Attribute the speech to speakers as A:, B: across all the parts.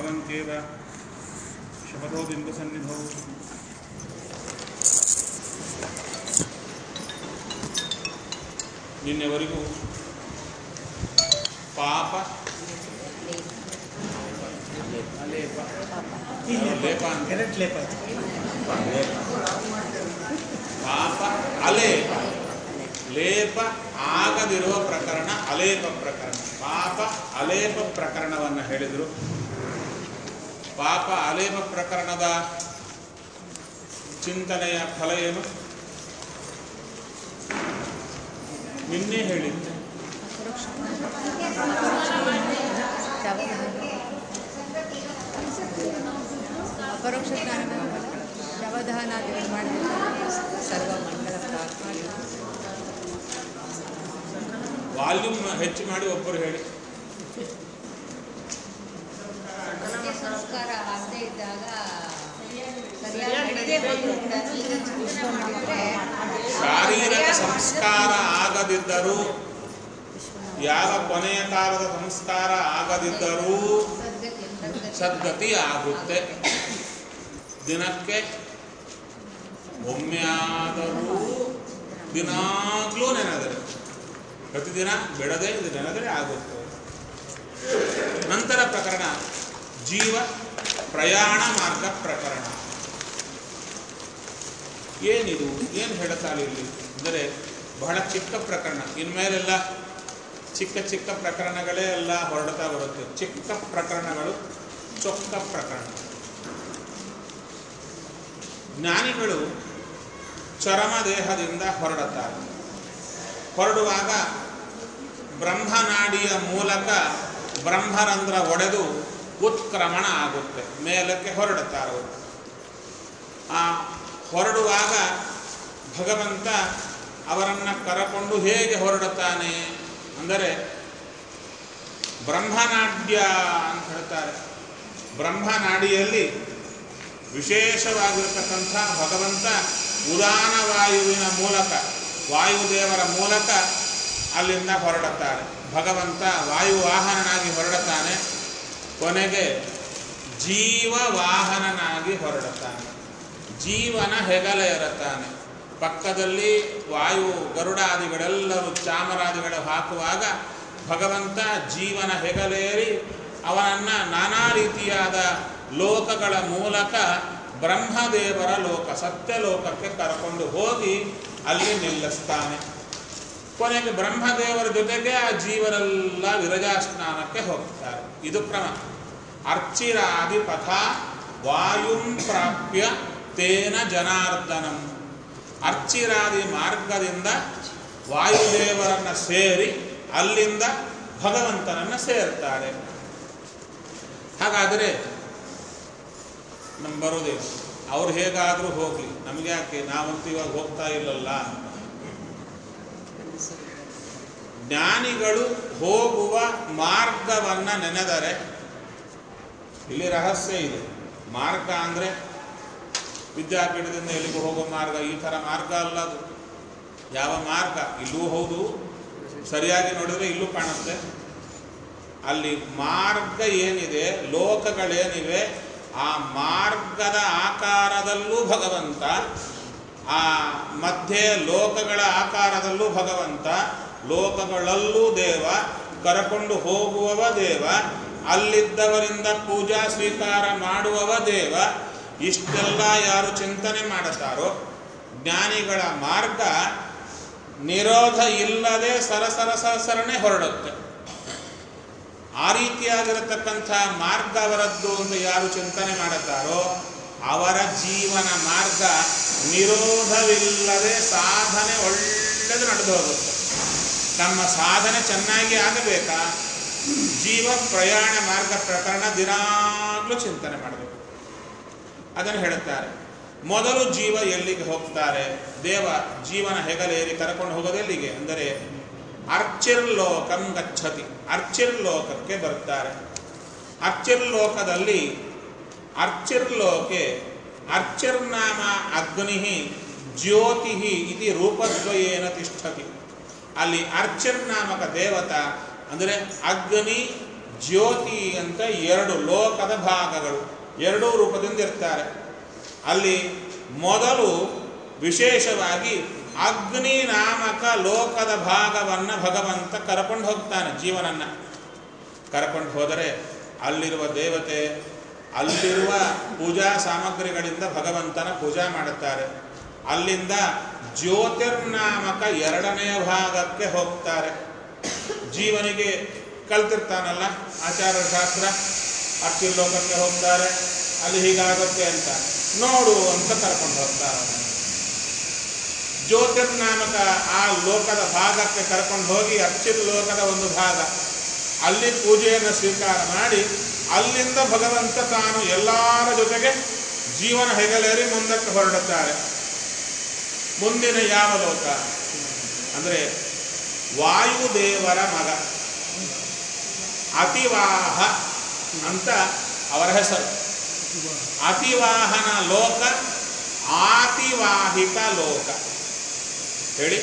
A: ಭವಂತ್ಯೇವ ಶಪಥೋ ಬಿಂಬಸನ್ನಿಧೌ ನಿನ್ನೆವರೆಗೂ ಪಾಪ ಲೇಪ ಲೇಪ ಅಂತ
B: ಕರೆಕ್ಟ್ ಲೇಪ
A: ಪಾಪ ಅಲೇಪ ಲೇಪ ಆಗದಿರುವ ಪ್ರಕರಣ ಅಲೇಪ ಪ್ರಕರಣ ಪಾಪ ಅಲೇಪ ಪ್ರಕರಣವನ್ನು ಹೇಳಿದರು ಪಾಪ ಅಲೇಪ ಪ್ರಕರಣದ ಚಿಂತನೆಯ ಫಲ ಏನು ನಿನ್ನೆ ಹೇಳಿದ್ದೆ
C: ಅಪರೋಕ್ಷ ಜ್ಞಾನವನ್ನು ಪಡ್ಕೊಳ್ಳೋದು ಶವದಹನಾದಿಗಳು ಮಾಡಬೇಕು ಸರ್ವ ಮಂಗಳ ಪ್ರಾರ್ಥನೆ
A: ವಾಲ್ಯೂಮ್ ಹೆಚ್ಚು ಮಾಡಿ ಒಬ್ಬರು ಹೇಳಿ
D: ಅಂತ್ಯ ಸಂಸ್ಕಾರ ಆಗದೆ ಇದ್ದಾಗ ಸರಿಯಾಗಿ ನಡೆದೇ ಹೋದ್ರು ಕೂಡ ಈಗ ಚಿಂತನೆ ಮಾಡಿದ್ರೆ
A: ಶಾರೀರಿಕ ಸಂಸ್ಕಾರ ಆಗದಿದ್ದರೂ ಯಾವ ಕೊನೆಯ ಕಾಲದ ಸಂಸ್ಕಾರ ಆಗದಿದ್ದರೂ
D: ಸದ್ಗತಿ ಸದ್ಗತಿ
A: ಸದ್ಗತಿ ಆಗುತ್ತೆ ದಿನಕ್ಕೆ ಒಮ್ಮೆ ಆದರೂ ದಿನಾಗ್ಲೂ ನೆನೆದರೆ ಪ್ರತಿದಿನ ಬಿಡದೆ ಇದು ನೆನೆದರೆ ಆಗುತ್ತೆ ನಂತರ ಪ್ರಕರಣ ಜೀವ ಪ್ರಯಾಣ ಮಾರ್ಗ ಪ್ರಕರಣ ಏನಿದು ಏನು ಹೇಳ್ತಾರೆ ಇಲ್ಲಿ ಅಂದರೆ ಬಹಳ ಚಿಕ್ಕ ಪ್ರಕರಣ ಇನ್ಮೇಲೆಲ್ಲ ಚಿಕ್ಕ ಚಿಕ್ಕ ಪ್ರಕರಣಗಳೇ ಎಲ್ಲ ಹೊರಡ್ತಾ ಬರುತ್ತೆ ಚಿಕ್ಕ ಪ್ರಕರಣಗಳು ಚೊಕ್ಕ ಪ್ರಕರಣ ಜ್ಞಾನಿಗಳು ಚರಮ ದೇಹದಿಂದ ಹೊರಡುತ್ತಾರೆ ಹೊರಡುವಾಗ ಬ್ರಹ್ಮನಾಡಿಯ ಮೂಲಕ ಬ್ರಹ್ಮರಂಧ್ರ ಒಡೆದು ಉತ್ಕ್ರಮಣ ಆಗುತ್ತೆ ಮೇಲಕ್ಕೆ ಹೊರಡುತ್ತಾರೆ ಅವರು ಆ ಹೊರಡುವಾಗ ಭಗವಂತ ಅವರನ್ನು ಕರಕೊಂಡು ಹೇಗೆ ಹೊರಡುತ್ತಾನೆ ಅಂದರೆ ಬ್ರಹ್ಮನಾಡ್ಯ ಅಂತ ಹೇಳ್ತಾರೆ ಬ್ರಹ್ಮನಾಡಿಯಲ್ಲಿ ವಿಶೇಷವಾಗಿರತಕ್ಕಂಥ ಭಗವಂತ ಉದಾನ ವಾಯುವಿನ ಮೂಲಕ ವಾಯುದೇವರ ಮೂಲಕ ಅಲ್ಲಿಂದ ಹೊರಡುತ್ತಾರೆ ಭಗವಂತ ವಾಯುವಾಹನನಾಗಿ ಹೊರಡುತ್ತಾನೆ ಕೊನೆಗೆ ಜೀವವಾಹನನಾಗಿ ಹೊರಡುತ್ತಾನೆ ಜೀವನ ಹೆಗಲ ಇರುತ್ತಾನೆ ಪಕ್ಕದಲ್ಲಿ ವಾಯು ಗರುಡಾದಿಗಳೆಲ್ಲರೂ ಚಾಮರಾದಿಗಳು ಹಾಕುವಾಗ ಭಗವಂತ ಜೀವನ ಹೆಗಲೇರಿ ಅವನನ್ನು ನಾನಾ ರೀತಿಯಾದ ಲೋಕಗಳ ಮೂಲಕ ಬ್ರಹ್ಮದೇವರ ಲೋಕ ಸತ್ಯಲೋಕಕ್ಕೆ ಕರ್ಕೊಂಡು ಹೋಗಿ ಅಲ್ಲಿ ನಿಲ್ಲಿಸ್ತಾನೆ ಕೊನೆಗೆ ಬ್ರಹ್ಮದೇವರ ಜೊತೆಗೆ ಆ ಜೀವರೆಲ್ಲ ವಿರಜಾ ಸ್ನಾನಕ್ಕೆ ಹೋಗ್ತಾರೆ ಇದು ಕ್ರಮ ಅರ್ಚಿರಾದಿ ಪಥ ವಾಯುಂ ಪ್ರಾಪ್ಯ ತೇನ ಜನಾರ್ದನಂ ಅರ್ಚಿರಾದಿ ಮಾರ್ಗದಿಂದ ವಾಯುದೇವರನ್ನ ಸೇರಿ ಅಲ್ಲಿಂದ ಭಗವಂತನನ್ನ ಸೇರ್ತಾರೆ ಹಾಗಾದರೆ ನಮ್ಮ ಬರೋದೇ ಅವ್ರು ಹೇಗಾದರೂ ಹೋಗಲಿ ನಮಗೆ ಯಾಕೆ ನಾವಂತೂ ಇವಾಗ ಹೋಗ್ತಾ ಇಲ್ಲಲ್ಲ ಜ್ಞಾನಿಗಳು ಹೋಗುವ ಮಾರ್ಗವನ್ನು ನೆನೆದರೆ ಇಲ್ಲಿ ರಹಸ್ಯ ಇದೆ ಮಾರ್ಗ ಅಂದರೆ ವಿದ್ಯಾಪೀಠದಿಂದ ಎಲ್ಲಿಗೂ ಹೋಗೋ ಮಾರ್ಗ ಈ ಥರ ಮಾರ್ಗ ಅಲ್ಲ ಅದು ಯಾವ ಮಾರ್ಗ ಇಲ್ಲೂ ಹೌದು ಸರಿಯಾಗಿ ನೋಡಿದರೆ ಇಲ್ಲೂ ಕಾಣುತ್ತೆ ಅಲ್ಲಿ ಮಾರ್ಗ ಏನಿದೆ ಲೋಕಗಳೇನಿವೆ ಆ ಮಾರ್ಗದ ಆಕಾರದಲ್ಲೂ ಭಗವಂತ ಆ ಮಧ್ಯೆ ಲೋಕಗಳ ಆಕಾರದಲ್ಲೂ ಭಗವಂತ ಲೋಕಗಳಲ್ಲೂ ದೇವ ಕರಕೊಂಡು ಹೋಗುವವ ದೇವ ಅಲ್ಲಿದ್ದವರಿಂದ ಪೂಜಾ ಸ್ವೀಕಾರ ಮಾಡುವವ ದೇವ ಇಷ್ಟೆಲ್ಲ ಯಾರು ಚಿಂತನೆ ಮಾಡುತ್ತಾರೋ ಜ್ಞಾನಿಗಳ ಮಾರ್ಗ ನಿರೋಧ ಇಲ್ಲದೆ ಸರಸರ ಸರಸರನೆ ಹೊರಡುತ್ತೆ ಆ ರೀತಿಯಾಗಿರತಕ್ಕಂಥ ಮಾರ್ಗ ಅವರದ್ದು ಅಂತ ಯಾರು ಚಿಂತನೆ ಮಾಡುತ್ತಾರೋ ಅವರ ಜೀವನ ಮಾರ್ಗ ನಿರೋಧವಿಲ್ಲದೆ ಸಾಧನೆ ಒಳ್ಳೆದು ನಡೆದು ಹೋಗುತ್ತೆ ನಮ್ಮ ಸಾಧನೆ ಚೆನ್ನಾಗಿ ಆಗಬೇಕಾ ಜೀವ ಪ್ರಯಾಣ ಮಾರ್ಗ ಪ್ರಕರಣ ದಿನಾಗ್ಲೂ ಚಿಂತನೆ ಮಾಡಬೇಕು ಅದನ್ನು ಹೇಳುತ್ತಾರೆ ಮೊದಲು ಜೀವ ಎಲ್ಲಿಗೆ ಹೋಗ್ತಾರೆ ದೇವ ಜೀವನ ಹೆಗಲೇರಿ ಕರ್ಕೊಂಡು ಹೋಗೋದು ಎಲ್ಲಿಗೆ ಅಂದರೆ ಅರ್ಚಿರ್ಲೋಕಂ ಗಚ್ಚತಿ ಅರ್ಚಿರ್ಲೋಕಕ್ಕೆ ಬರ್ತಾರೆ ಅರ್ಚಿರ್ಲೋಕದಲ್ಲಿ ಅರ್ಚಿರ್ಲೋಕೆ ಅರ್ಚಿರ್ನಾಮ ಅಗ್ನಿ ಜ್ಯೋತಿ ಇತಿ ರೂಪದ್ವಯೇನ ತಿಷ್ಠತಿ ಅಲ್ಲಿ ಅರ್ಚಿರ್ನಾಮಕ ದೇವತ ಅಂದರೆ ಅಗ್ನಿ ಜ್ಯೋತಿ ಅಂತ ಎರಡು ಲೋಕದ ಭಾಗಗಳು ಎರಡೂ ರೂಪದಿಂದ ಇರ್ತಾರೆ ಅಲ್ಲಿ ಮೊದಲು ವಿಶೇಷವಾಗಿ ಅಗ್ನಿ ನಾಮಕ ಲೋಕದ ಭಾಗವನ್ನು ಭಗವಂತ ಕರ್ಕೊಂಡು ಹೋಗ್ತಾನೆ ಜೀವನನ್ನ ಕರ್ಕೊಂಡು ಹೋದರೆ ಅಲ್ಲಿರುವ ದೇವತೆ ಅಲ್ಲಿರುವ ಪೂಜಾ ಸಾಮಗ್ರಿಗಳಿಂದ ಭಗವಂತನ ಪೂಜಾ ಮಾಡುತ್ತಾರೆ ಅಲ್ಲಿಂದ ಜ್ಯೋತಿರ್ನಾಮಕ ಎರಡನೆಯ ಭಾಗಕ್ಕೆ ಹೋಗ್ತಾರೆ ಜೀವನಿಗೆ ಕಲ್ತಿರ್ತಾನಲ್ಲ ಆಚಾರ ಶಾಸ್ತ್ರ ಅರ್ಚಿನ ಲೋಕಕ್ಕೆ ಹೋಗ್ತಾರೆ ಅಲ್ಲಿ ಹೀಗಾಗುತ್ತೆ ಅಂತ ನೋಡು ಅಂತ ಕರ್ಕೊಂಡು ಹೋಗ್ತಾರೆ ಅವನನ್ನು. ಜ್ಯೋತಿರ್ನಾಮಕ ಆ ಲೋಕದ ಭಾಗಕ್ಕೆ ಕರ್ಕೊಂಡು ಹೋಗಿ ಅರ್ಚಿನ ಲೋಕದ ಒಂದು ಭಾಗ ಅಲ್ಲಿ ಪೂಜೆಯನ್ನು ಸ್ವೀಕಾರ ಮಾಡಿ ಅಲ್ಲಿಂದ ಭಗವಂತ ತಾನು ಎಲ್ಲರ ಜೊತೆಗೆ ಜೀವನ ಹೆಗಲೇರಿ ಮುಂದಕ್ಕೆ ಹೊರಡುತ್ತಾರೆ ಮುಂದಿನ ಯಾವ ಲೋಕ ಅಂದರೆ ವಾಯುದೇವರ ಮಗ ಅತಿವಾಹ ಅಂತ ಅವರ ಹೆಸರು ಅತಿವಾಹನ ಲೋಕ ಆತಿವಾಹಿಕ ಲೋಕ ಹೇಳಿ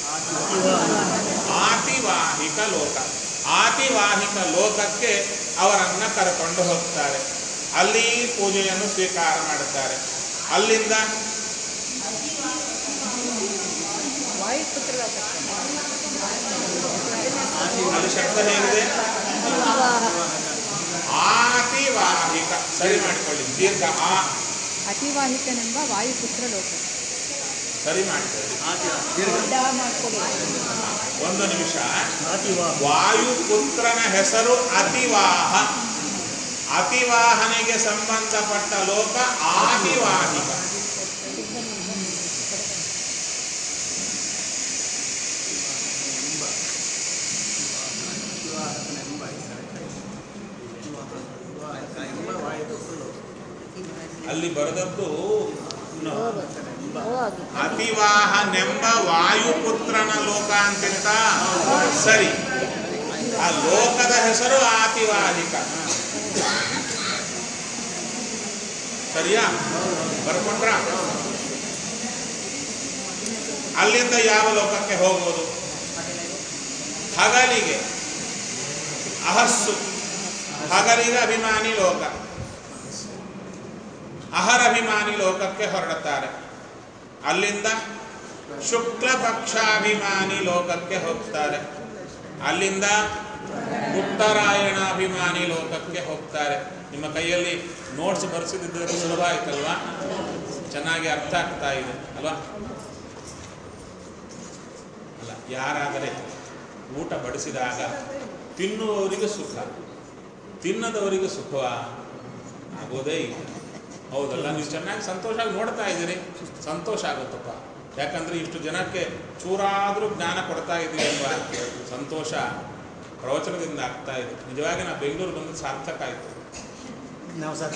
A: ಆತಿವಾಹಿಕ ಲೋಕ ಆತಿವಾಹಿಕ ಲೋಕಕ್ಕೆ ಅವರನ್ನ ಕರೆಕೊಂಡು ಹೋಗ್ತಾರೆ ಅಲ್ಲಿ ಪೂಜೆಯನ್ನು ಸ್ವೀಕಾರ ಮಾಡುತ್ತಾರೆ ಅಲ್ಲಿಂದ
C: ವಾಯುಪುತ್ರ
A: ಅಲ್ಲಿ ಶಬ್ದ ಹೇಗಿದೆ ಆತಿವಾಹಿಕ ಸರಿ ಮಾಡಿಕೊಳ್ಳಿ ದೀರ್ಘ ಆ
C: ಅತಿವಾಹಿಕನೆಂಬ ವಾಯುಪುತ್ರ ಲೋಕ
A: ಸರಿ ಮಾಡಿಕೊಳ್ಳಿ
C: ದೊಡ್ಡ ಮಾಡ್ಕೊಡಿ
A: ಒಂದು ನಿಮಿಷ ವಾಯುಪುತ್ರನ ಹೆಸರು ಅತಿವಾಹ ಅತಿವಾಹನಿಗೆ ಸಂಬಂಧಪಟ್ಟ ಲೋಕ ಆದಿವಾಹಿಕ ಅಲ್ಲಿ ಬರೆದದ್ದು ಅತಿವಾಹನೆಂಬ ವಾಯುಪುತ್ರನ ಲೋಕ ಅಂತಿರ್ತ ಸರಿ ಆ ಲೋಕದ ಹೆಸರು ಆತಿವಾಹಿಕ ಸರಿಯಾ ಬರ್ಕೊಂಡ್ರ ಅಲ್ಲಿಂದ ಯಾವ ಲೋಕಕ್ಕೆ ಹೋಗೋದು ಹಗಲಿಗೆ ಅಹಸ್ಸು ಹಗಲಿಗೆ ಅಭಿಮಾನಿ ಲೋಕ ಅಹರಭಿಮಾನಿ ಲೋಕಕ್ಕೆ ಹೊರಡುತ್ತಾರೆ ಅಲ್ಲಿಂದ ಶುಕ್ಲ ಪಕ್ಷಾಭಿಮಾನಿ ಲೋಕಕ್ಕೆ ಹೋಗ್ತಾರೆ ಅಲ್ಲಿಂದ ಉತ್ತರಾಯಣಾಭಿಮಾನಿ ಲೋಕಕ್ಕೆ ಹೋಗ್ತಾರೆ ನಿಮ್ಮ ಕೈಯಲ್ಲಿ ನೋಟ್ಸ್ ಬರೆಸಿದ್ರೆ ಸುಲಭ ಆಯ್ತಲ್ವಾ ಚೆನ್ನಾಗಿ ಅರ್ಥ ಆಗ್ತಾ ಇದೆ ಅಲ್ವಾ ಅಲ್ಲ ಯಾರಾದರೆ ಊಟ ಬಡಿಸಿದಾಗ ತಿನ್ನುವವರಿಗೆ ಸುಖ ತಿನ್ನದವರಿಗೆ ಸುಖವಾ ಆಗೋದೇ ಇಲ್ಲ ಹೌದಲ್ಲ ನೀವು ಚೆನ್ನಾಗಿ ಸಂತೋಷವಾಗಿ ನೋಡ್ತಾ ಇದ್ದೀರಿ ಸಂತೋಷ ಆಗುತ್ತಪ್ಪ ಯಾಕಂದ್ರೆ ಇಷ್ಟು ಜನಕ್ಕೆ ಚೂರಾದರೂ ಜ್ಞಾನ ಕೊಡ್ತಾ ಇದ್ದೀವಿ ಎಂಬ ಸಂತೋಷ ಪ್ರವಚನದಿಂದ ಆಗ್ತಾ ಇದೆ ನಿಜವಾಗಿ ನಾ ಬೆಂಗಳೂರು ಬಂದು ಸಾರ್ಥಕ ಆಯಿತು
B: ನಾವು ಸರ್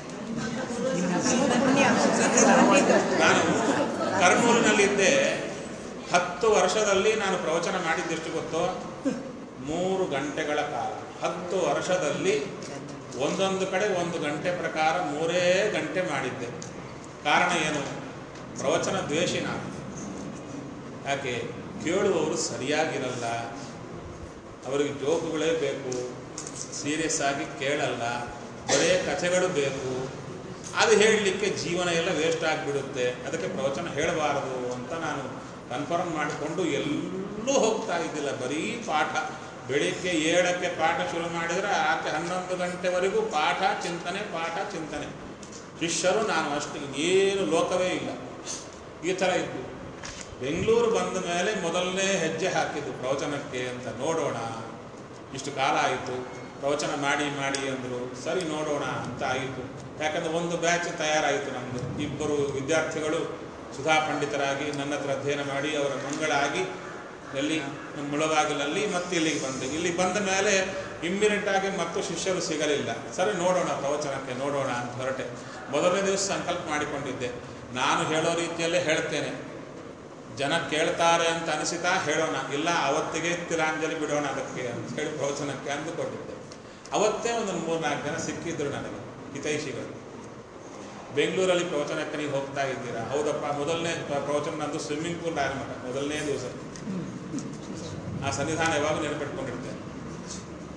A: ನಾನು ಕರ್ನೂಲಿನಲ್ಲಿದ್ದೆ ಹತ್ತು ವರ್ಷದಲ್ಲಿ ನಾನು ಪ್ರವಚನ ಮಾಡಿದ್ದೆಷ್ಟು ಗೊತ್ತೋ ಮೂರು ಗಂಟೆಗಳ ಕಾಲ ಹತ್ತು ವರ್ಷದಲ್ಲಿ ಒಂದೊಂದು ಕಡೆ ಒಂದು ಗಂಟೆ ಪ್ರಕಾರ ಮೂರೇ ಗಂಟೆ ಮಾಡಿದ್ದೆ ಕಾರಣ ಏನು ಪ್ರವಚನ ದ್ವೇಷಿ ನಾನು ಯಾಕೆ ಕೇಳುವವರು ಸರಿಯಾಗಿರಲ್ಲ ಅವರಿಗೆ ಜೋಕುಗಳೇ ಬೇಕು ಸೀರಿಯಸ್ ಆಗಿ ಕೇಳಲ್ಲ ಬರೇ ಕಥೆಗಳು ಬೇಕು ಅದು ಹೇಳಲಿಕ್ಕೆ ಜೀವನ ಎಲ್ಲ ವೇಸ್ಟ್ ಆಗಿಬಿಡುತ್ತೆ ಅದಕ್ಕೆ ಪ್ರವಚನ ಹೇಳಬಾರದು ಅಂತ ನಾನು ಕನ್ಫರ್ಮ್ ಮಾಡಿಕೊಂಡು ಎಲ್ಲೂ ಹೋಗ್ತಾ ಇದ್ದಿಲ್ಲ ಬರೀ ಪಾಠ ಬೆಳಿಗ್ಗೆ ಏಳಕ್ಕೆ ಪಾಠ ಶುರು ಮಾಡಿದರೆ ಆಕೆ ಹನ್ನೊಂದು ಗಂಟೆವರೆಗೂ ಪಾಠ ಚಿಂತನೆ ಪಾಠ ಚಿಂತನೆ ಶಿಷ್ಯರು ನಾನು ಅಷ್ಟು ಏನು ಲೋಕವೇ ಇಲ್ಲ ಈ ಥರ ಇದ್ದು ಬೆಂಗಳೂರು ಬಂದ ಮೇಲೆ ಮೊದಲನೇ ಹೆಜ್ಜೆ ಹಾಕಿದ್ದು ಪ್ರವಚನಕ್ಕೆ ಅಂತ ನೋಡೋಣ ಇಷ್ಟು ಕಾಲ ಆಯಿತು ಪ್ರವಚನ ಮಾಡಿ ಮಾಡಿ ಅಂದರು ಸರಿ ನೋಡೋಣ ಅಂತ ಆಯಿತು ಯಾಕಂದ್ರೆ ಒಂದು ಬ್ಯಾಚ್ ತಯಾರಾಯಿತು ನಮ್ಮದು ಇಬ್ಬರು ವಿದ್ಯಾರ್ಥಿಗಳು ಸುಧಾ ಪಂಡಿತರಾಗಿ ನನ್ನ ಹತ್ರ ಅಧ್ಯಯನ ಮಾಡಿ ಅವರ ಮಂಗಳಾಗಿ ಎಲ್ಲಿ ನಮ್ಮ ಮುಳಬಾಗಿಲಲ್ಲಿ ಮತ್ತೆ ಇಲ್ಲಿಗೆ ಬಂದೆ ಇಲ್ಲಿಗೆ ಬಂದ ಮೇಲೆ ಇಮ್ಮಿಡಿಯೇಟ್ ಆಗಿ ಮತ್ತು ಶಿಷ್ಯರು ಸಿಗಲಿಲ್ಲ ಸರಿ ನೋಡೋಣ ಪ್ರವಚನಕ್ಕೆ ನೋಡೋಣ ಅಂತ ಹೊರಟೆ ಮೊದಲನೇ ದಿವಸ ಸಂಕಲ್ಪ ಮಾಡಿಕೊಂಡಿದ್ದೆ ನಾನು ಹೇಳೋ ರೀತಿಯಲ್ಲೇ ಹೇಳ್ತೇನೆ ಜನ ಕೇಳ್ತಾರೆ ಅಂತ ಅನಿಸಿತಾ ಹೇಳೋಣ ಇಲ್ಲ ಅವತ್ತಿಗೆ ತಿರಾಂಜಲಿ ಬಿಡೋಣ ಅದಕ್ಕೆ ಅಂತ ಹೇಳಿ ಪ್ರವಚನಕ್ಕೆ ಅಂದುಕೊಂಡಿದ್ದೆ ಅವತ್ತೇ ಒಂದು ಮೂರ್ನಾಲ್ಕು ಜನ ಸಿಕ್ಕಿದ್ರು ನನಗೆ ಹಿತೈಷಿಗಳು ಬೆಂಗಳೂರಲ್ಲಿ ಪ್ರವಚನಕ್ಕೆ ನೀವು ಹೋಗ್ತಾ ಇದ್ದೀರಾ ಹೌದಪ್ಪ ಮೊದಲನೇ ಪ್ರ- ಪ್ರವಚನ ನಂದು ಸ್ವಿಮ್ಮಿಂಗ್ ಪೂಲ್ ರಾಯಮಠ ಮೊದಲನೇ ದಿವಸ ಆ ಸನ್ನಿಧಾನ ಯಾವಾಗ ನೆನಪಿಟ್ಕೊಂಡಿರ್ತೇನೆ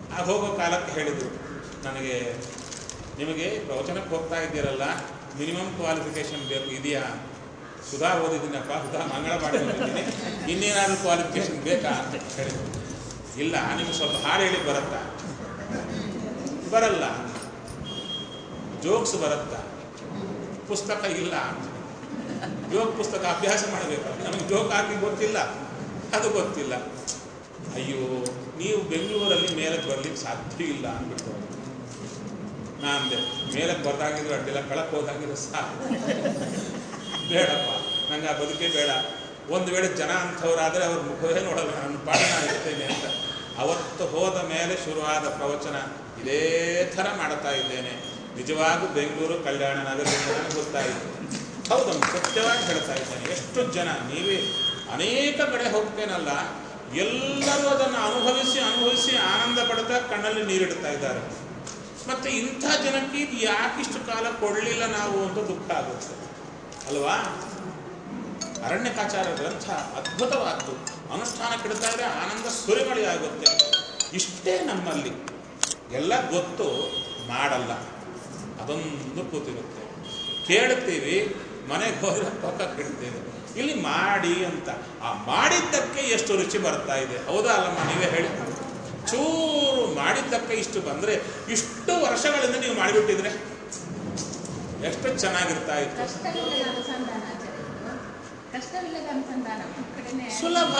A: ಆ ಹೋಗೋ ಕಾಲಕ್ಕೆ ಹೇಳಿದರು ನನಗೆ ನಿಮಗೆ ಪ್ರವಚನಕ್ಕೆ ಹೋಗ್ತಾ ಇದ್ದೀರಲ್ಲ ಮಿನಿಮಮ್ ಕ್ವಾಲಿಫಿಕೇಶನ್ ಬೇಕು ಇದೆಯಾ ಸುಧಾ ಓದಿದ್ದೀನಪ್ಪ ಸುಧಾ ಮಂಗಳ ಮಾಡಿ ಬಂದಿದ್ದೀನಿ ಇನ್ನೇನಾದರೂ ಕ್ವಾಲಿಫಿಕೇಶನ್ ಬೇಕಾ ಅಂತ ಹೇಳಿದ್ರು ಇಲ್ಲ ನಿಮ್ಗೆ ಸ್ವಲ್ಪ ಹಾಡು ಹೇಳಿ ಬರುತ್ತಾ ಬರಲ್ಲ ಜೋಕ್ಸ್ ಬರುತ್ತಾ ಪುಸ್ತಕ ಇಲ್ಲ ಜೋಕ್ ಪುಸ್ತಕ ಅಭ್ಯಾಸ ಮಾಡಬೇಕು ನಮಗೆ ಜೋಕ್ ಹಾಕಿ ಗೊತ್ತಿಲ್ಲ ಅದು ಗೊತ್ತಿಲ್ಲ ಅಯ್ಯೋ ನೀವು ಬೆಂಗಳೂರಲ್ಲಿ ಮೇಲಕ್ಕೆ ಬರ್ಲಿಕ್ಕೆ ಸಾಧ್ಯ ಇಲ್ಲ ಅಂದ್ಬಿಟ್ಟು ನಾ ಅಂದೆ ಮೇಲಕ್ಕೆ ಬರ್ದಾಗಿದ್ರು ಅಡ್ಡಿಲ್ಲ ಕೆಳಕ್ಕೆ ಹೋದಾಗಿದ್ರು ಸಾಕು ಬೇಡಪ್ಪ ನಂಗೆ ಆ ಬದುಕೇ ಬೇಡ ಒಂದು ವೇಳೆ ಜನ ಅಂಥವ್ರಾದರೆ ಅವ್ರ ಮುಖವೇ ನೋಡಲ್ಲ ನನ್ನ ಪಾಡ ನಾನು ಇರ್ತೇನೆ ಅಂತ ಅವತ್ತು ಹೋದ ಮೇಲೆ ಶುರುವಾದ ಪ್ರವಚನ ಇದೇ ಥರ ಮಾಡ್ತಾ ಇದ್ದೇನೆ ನಿಜವಾಗೂ ಬೆಂಗಳೂರು ಕಲ್ಯಾಣ ನಗರದಿಂದ ನನಗೆ ಗೊತ್ತಾಯಿತು ಹೌದಮ್ಮ ಸತ್ಯವಾಗಿ ಹೇಳ್ತಾ ಇದ್ದೇನೆ ಎಷ್ಟು ಜನ ನೀವೇ ಅನೇಕ ಕಡೆ ಹೋಗ್ತೇನಲ್ಲ ಎಲ್ಲರೂ ಅದನ್ನು ಅನುಭವಿಸಿ ಅನುಭವಿಸಿ ಆನಂದ ಪಡ್ತಾ ಕಣ್ಣಲ್ಲಿ ನೀರಿಡ್ತಾ ಇದ್ದಾರೆ ಮತ್ತೆ ಇಂಥ ಜನಕ್ಕೆ ಇದು ಯಾಕಿಷ್ಟು ಕಾಲ ಕೊಡಲಿಲ್ಲ ನಾವು ಅಂತ ದುಃಖ ಆಗುತ್ತೆ ಅಲ್ವಾ ಅರಣ್ಯಕಾಚಾರ ಗ್ರಂಥ ಅದ್ಭುತವಾದ್ದು ಅನುಷ್ಠಾನ ಕೆಡ್ತಾ ಇದ್ರೆ ಆನಂದ ಸುರಿಮಳಿ ಆಗುತ್ತೆ ಇಷ್ಟೇ ನಮ್ಮಲ್ಲಿ ಎಲ್ಲ ಗೊತ್ತು ಮಾಡಲ್ಲ ಅದೊಂದು ಕೂತಿರುತ್ತೆ ಕೇಳ್ತೀವಿ ಮನೆಗೆ ಹೋದ್ರೆ ಪಕ್ಕ ಕೆಡ್ತೇವೆ ಇಲ್ಲಿ ಮಾಡಿ ಅಂತ ಆ ಮಾಡಿದ್ದಕ್ಕೆ ಎಷ್ಟು ರುಚಿ ಬರ್ತಾ ಇದೆ ಹೌದಾ ಅಲ್ಲಮ್ಮ ನೀವೇ ಹೇಳಿ ಚೂರು ಮಾಡಿದ್ದಕ್ಕೆ ಇಷ್ಟು ಬಂದ್ರೆ ಇಷ್ಟು ವರ್ಷಗಳಿಂದ ನೀವು ಮಾಡಿಬಿಟ್ಟಿದ್ರೆ ಎಷ್ಟು ಚೆನ್ನಾಗಿರ್ತಾ ಇತ್ತು
D: ಕಷ್ಟವಿಲ್ಲದ ಅನುಸಂಧಾನ ಆಚರಣೆ ಕಷ್ಟವಿಲ್ಲದ ಅನುಸಂಧಾನ ನಮ್ಮ ಕಡೆನೇ
A: ಸುಲಭ.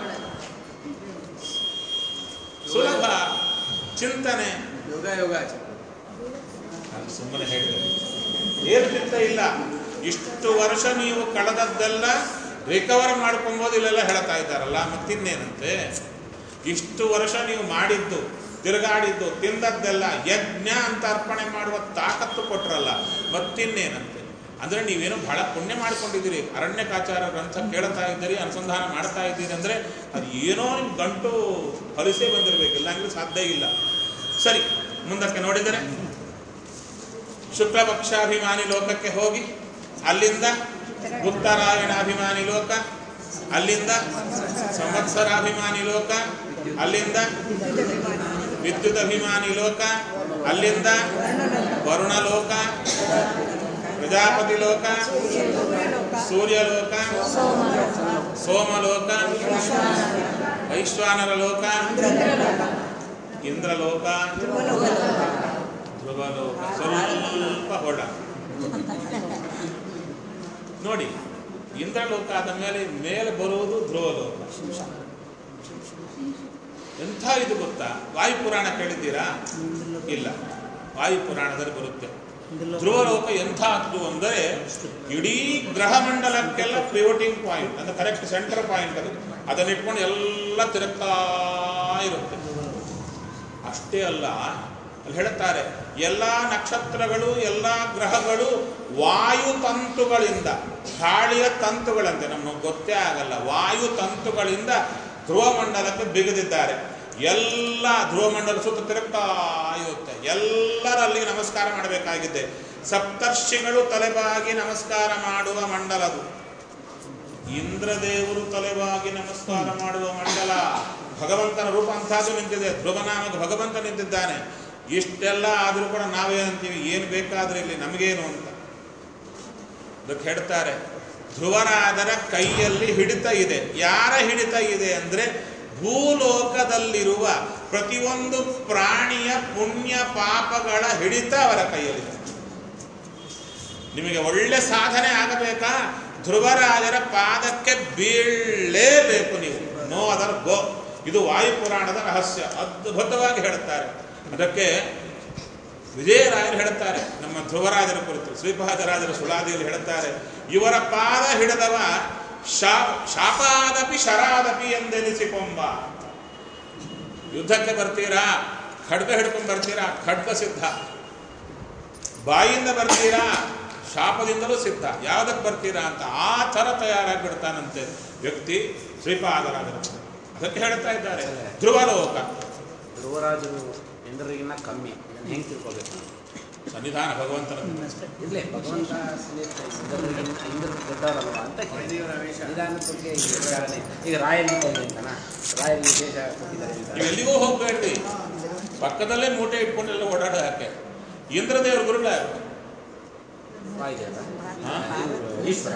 A: ಸುಲಭ ಚಿಂತನೆ
B: ಯೋಗ ಯೋಗ ಆಚರಣೆ
A: ನಾನು ಸುಮ್ಮನೆ ಹೇಳಿದೆ ಏನು ಚಿಂತೆ ಇಲ್ಲ ಇಷ್ಟು ವರ್ಷ ನೀವು ಕಳೆದದ್ದೆಲ್ಲ ರಿಕವರ್ ಮಾಡ್ಕೊಬೋದು ಇಲ್ಲೆಲ್ಲ ಹೇಳ್ತಾ ಇದ್ದಾರಲ್ಲ ಮತ್ತಿನ್ನೇನಂತೆ ಇಷ್ಟು ವರ್ಷ ನೀವು ಮಾಡಿದ್ದು ತಿರುಗಾಡಿದ್ದು ತಿಂದದ್ದೆಲ್ಲ ಯಜ್ಞ ಅಂತ ಅರ್ಪಣೆ ಮಾಡುವ ತಾಕತ್ತು ಕೊಟ್ರಲ್ಲ ಮತ್ತಿನ್ನೇನಂತೆ ಅಂದ್ರೆ ನೀವೇನೋ ಬಹಳ ಪುಣ್ಯ ಮಾಡ್ಕೊಂಡಿದ್ದೀರಿ ಅರಣ್ಯಕಾಚಾರ ಗ್ರಂಥ ಕೇಳ್ತಾ ಇದ್ದೀರಿ ಅನುಸಂಧಾನ ಮಾಡ್ತಾ ಇದ್ದೀರಿ ಅಂದ್ರೆ ಅದು ಏನೋ ನಿಮ್ ಗಂಟು ಹೊಲಿಸೇ ಬಂದಿರಬೇಕು ಇಲ್ಲಾಂದ್ರೆ ಸಾಧ್ಯ ಇಲ್ಲ ಸರಿ ಮುಂದಕ್ಕೆ ನೋಡಿದರೆ ಶುಕ್ಲಪಕ್ಷಾಭಿಮಾನಿ ಲೋಕಕ್ಕೆ ಹೋಗಿ ಅಲ್ಲಿಂದ ಉತ್ತರಾಯಣಾಭಿಮಾನಿ ಲೋಕ ಅಲ್ಲಿಂದ ಸಂವತ್ಸರಾಭಿಮಾನಿ ಲೋಕ ಅಲ್ಲಿಂದ ವಿದ್ಯುತ್ ಅಭಿಮಾನಿ ಲೋಕ ಅಲ್ಲಿಂದ ವರುಣ ಲೋಕ ಪ್ರಜಾಪತಿ ಲೋಕ ಸೂರ್ಯಲೋಕ ಸೋಮಲೋಕ ವೈಶ್ವಾನರ ಲೋಕ ಇಂದ್ರಲೋಕ ಧ್ರುವಲೋಕ ಸ್ವಲ್ಪ ಹೊಡ ನೋಡಿ ಇಂದ್ರಲೋಕ ಆದ ಮೇಲೆ ಮೇಲೆ ಬರುವುದು ಧ್ರುವಲೋಕ ಎಂಥ ಇದು ಗೊತ್ತಾ ವಾಯುಪುರಾಣ ಕೇಳಿದ್ದೀರಾ ಇಲ್ಲ ವಾಯುಪುರಾಣದಲ್ಲಿ ಬರುತ್ತೆ ಧ್ರುವಲೋಕ ಎಂಥದ್ದು ಅಂದರೆ ಇಡೀ ಗ್ರಹ ಮಂಡಲಕ್ಕೆಲ್ಲ ಪಿವಟಿಂಗ್ ಪಾಯಿಂಟ್ ಅಂದ್ರೆ ಕರೆಕ್ಟ್ ಸೆಂಟರ್ ಪಾಯಿಂಟ್ ಅದು ಅದನ್ನ ಇಟ್ಕೊಂಡು ಎಲ್ಲ ತಿರುಗ್ತಾ ಇರುತ್ತೆ ಅಷ್ಟೇ ಅಲ್ಲ ಅಲ್ಲಿ ಹೇಳುತ್ತಾರೆ ಎಲ್ಲ ನಕ್ಷತ್ರಗಳು ಎಲ್ಲ ಗ್ರಹಗಳು ವಾಯು ತಂತುಗಳಿಂದ ಗಾಳಿಯ ತಂತುಗಳಂತೆ ನಮಗೆ ಗೊತ್ತೇ ಆಗಲ್ಲ ವಾಯು ತಂತುಗಳಿಂದ ಧ್ರುವಮಂಡಲಕ್ಕೆ ಬಿಗಿದಿದ್ದಾರೆ ಎಲ್ಲ ಧ್ರುವಮಂಡಲ ಸುತ್ತ ತಿರುಗ್ತಾ ಇರುತ್ತೆ ಎಲ್ಲರಲ್ಲಿ ನಮಸ್ಕಾರ ಮಾಡಬೇಕಾಗಿದೆ ಸಪ್ತರ್ಷಿಗಳು ತಲೆಬಾಗಿ ನಮಸ್ಕಾರ ಮಾಡುವ ಮಂಡಲದು ಇಂದ್ರದೇವರು ತಲೆಬಾಗಿ ನಮಸ್ಕಾರ ಮಾಡುವ ಮಂಡಲ ಭಗವಂತನ ರೂಪ ಅಂಥದ್ದು ನಿಂತಿದೆ ಧ್ರುವನಾಮಕ ಭಗವಂತ ನಿಂತಿದ್ದಾನೆ ಇಷ್ಟೆಲ್ಲ ಆದರೂ ಕೂಡ ನಾವೇನಂತೀವಿ ಏನು ಬೇಕಾದ್ರೆ ಇಲ್ಲಿ ನಮಗೇನು ಅಂತ ಅದಕ್ಕೆ ಹೇಳ್ತಾರೆ ಧ್ರುವರಾದರ ಕೈಯಲ್ಲಿ ಹಿಡಿತ ಇದೆ ಯಾರ ಹಿಡಿತ ಇದೆ ಅಂದ್ರೆ ಭೂಲೋಕದಲ್ಲಿರುವ ಪ್ರತಿಯೊಂದು ಪ್ರಾಣಿಯ ಪುಣ್ಯ ಪಾಪಗಳ ಹಿಡಿತ ಅವರ ಕೈಯಲ್ಲಿದೆ ನಿಮಗೆ ಒಳ್ಳೆ ಸಾಧನೆ ಆಗಬೇಕಾ ಧ್ರುವರಾಜರ ಪಾದಕ್ಕೆ ಬೀಳಲೇಬೇಕು ನೀವು ನೋ ಅದರ್ ಗೋ ಇದು ವಾಯುಪುರಾಣದ ರಹಸ್ಯ ಅದ್ಭುತವಾಗಿ ಹೇಳುತ್ತಾರೆ ಅದಕ್ಕೆ ವಿಜಯರಾಯರು ಹೇಳುತ್ತಾರೆ ನಮ್ಮ ಧ್ರುವರಾಜರ ಕುರಿತು ಶ್ರೀಪಾದರಾಜರ ಸುಳಾದಿಯಲ್ಲಿ ಹೇಳುತ್ತಾರೆ ಇವರ ಪಾದ ಹಿಡಿದವ ಶಾ ಶಾಪಾದಪಿ ಶರಾದಪಿ ಎಂದೆನಿಸಿಕೊಂಬ ಯುದ್ಧಕ್ಕೆ ಬರ್ತೀರಾ ಖಡ್ಗ ಹಿಡ್ಕೊಂಡು ಬರ್ತೀರಾ ಖಡ್ಗ ಸಿದ್ಧ ಬಾಯಿಂದ ಬರ್ತೀರಾ ಶಾಪದಿಂದಲೂ ಸಿದ್ಧ ಯಾವುದಕ್ಕೆ ಬರ್ತೀರಾ ಅಂತ ಆ ಥರ ತಯಾರಾಗ್ಬಿಡ್ತಾನಂತೆ ವ್ಯಕ್ತಿ ಶ್ರೀಪಾದರಾಜರ ಅದಕ್ಕೆ ಹೇಳ್ತಾ ಇದ್ದಾರೆ ಧ್ರುವಲೋಕ
B: ಧ್ರುವರಾಜರು ಇಂದ್ರರಿಗಿನ್ನ ಕಮ್ಮಿ ಹೆಂಗೆ ತಿಳ್ಕೊಬೇಕು
A: ಸನ್ನಿಧಾನ ಭಗವಂತನ
B: ಇರ್ಲಿ ಭಗವಂತ ಸನ್ನಿಧ ಇಂದ್ರರಿಗಿನ್ನ ಇಂದ್ರರು ದೊಡ್ಡವರಲ್ವಾ ಅಂತ ನಿಧಾನದ ಬಗ್ಗೆ ಈಗ ವಿಚಾರಣೆ ಈಗ ರಾಯಲ್ ಅಂತನ ರಾಯಲ್ ವಿಶೇಷ ಕೊಟ್ಟಿದ್ದಾರೆ ಅಂತ
A: ನೀವು ಎಲ್ಲಿಗೂ ಹೋಗ್ಬೇಡ್ರಿ ಪಕ್ಕದಲ್ಲೇ ಮೂಟೆ ಇಟ್ಕೊಂಡು ಎಲ್ಲ ಓಡಾಡೋ ಯಾಕೆ ಇಂದ್ರದೇವ್ರ ಗುರುಗಳ ಯಾರು?
B: ವಾಯುದೇವ
A: ಹಾ?
B: ಈಶ್ವರ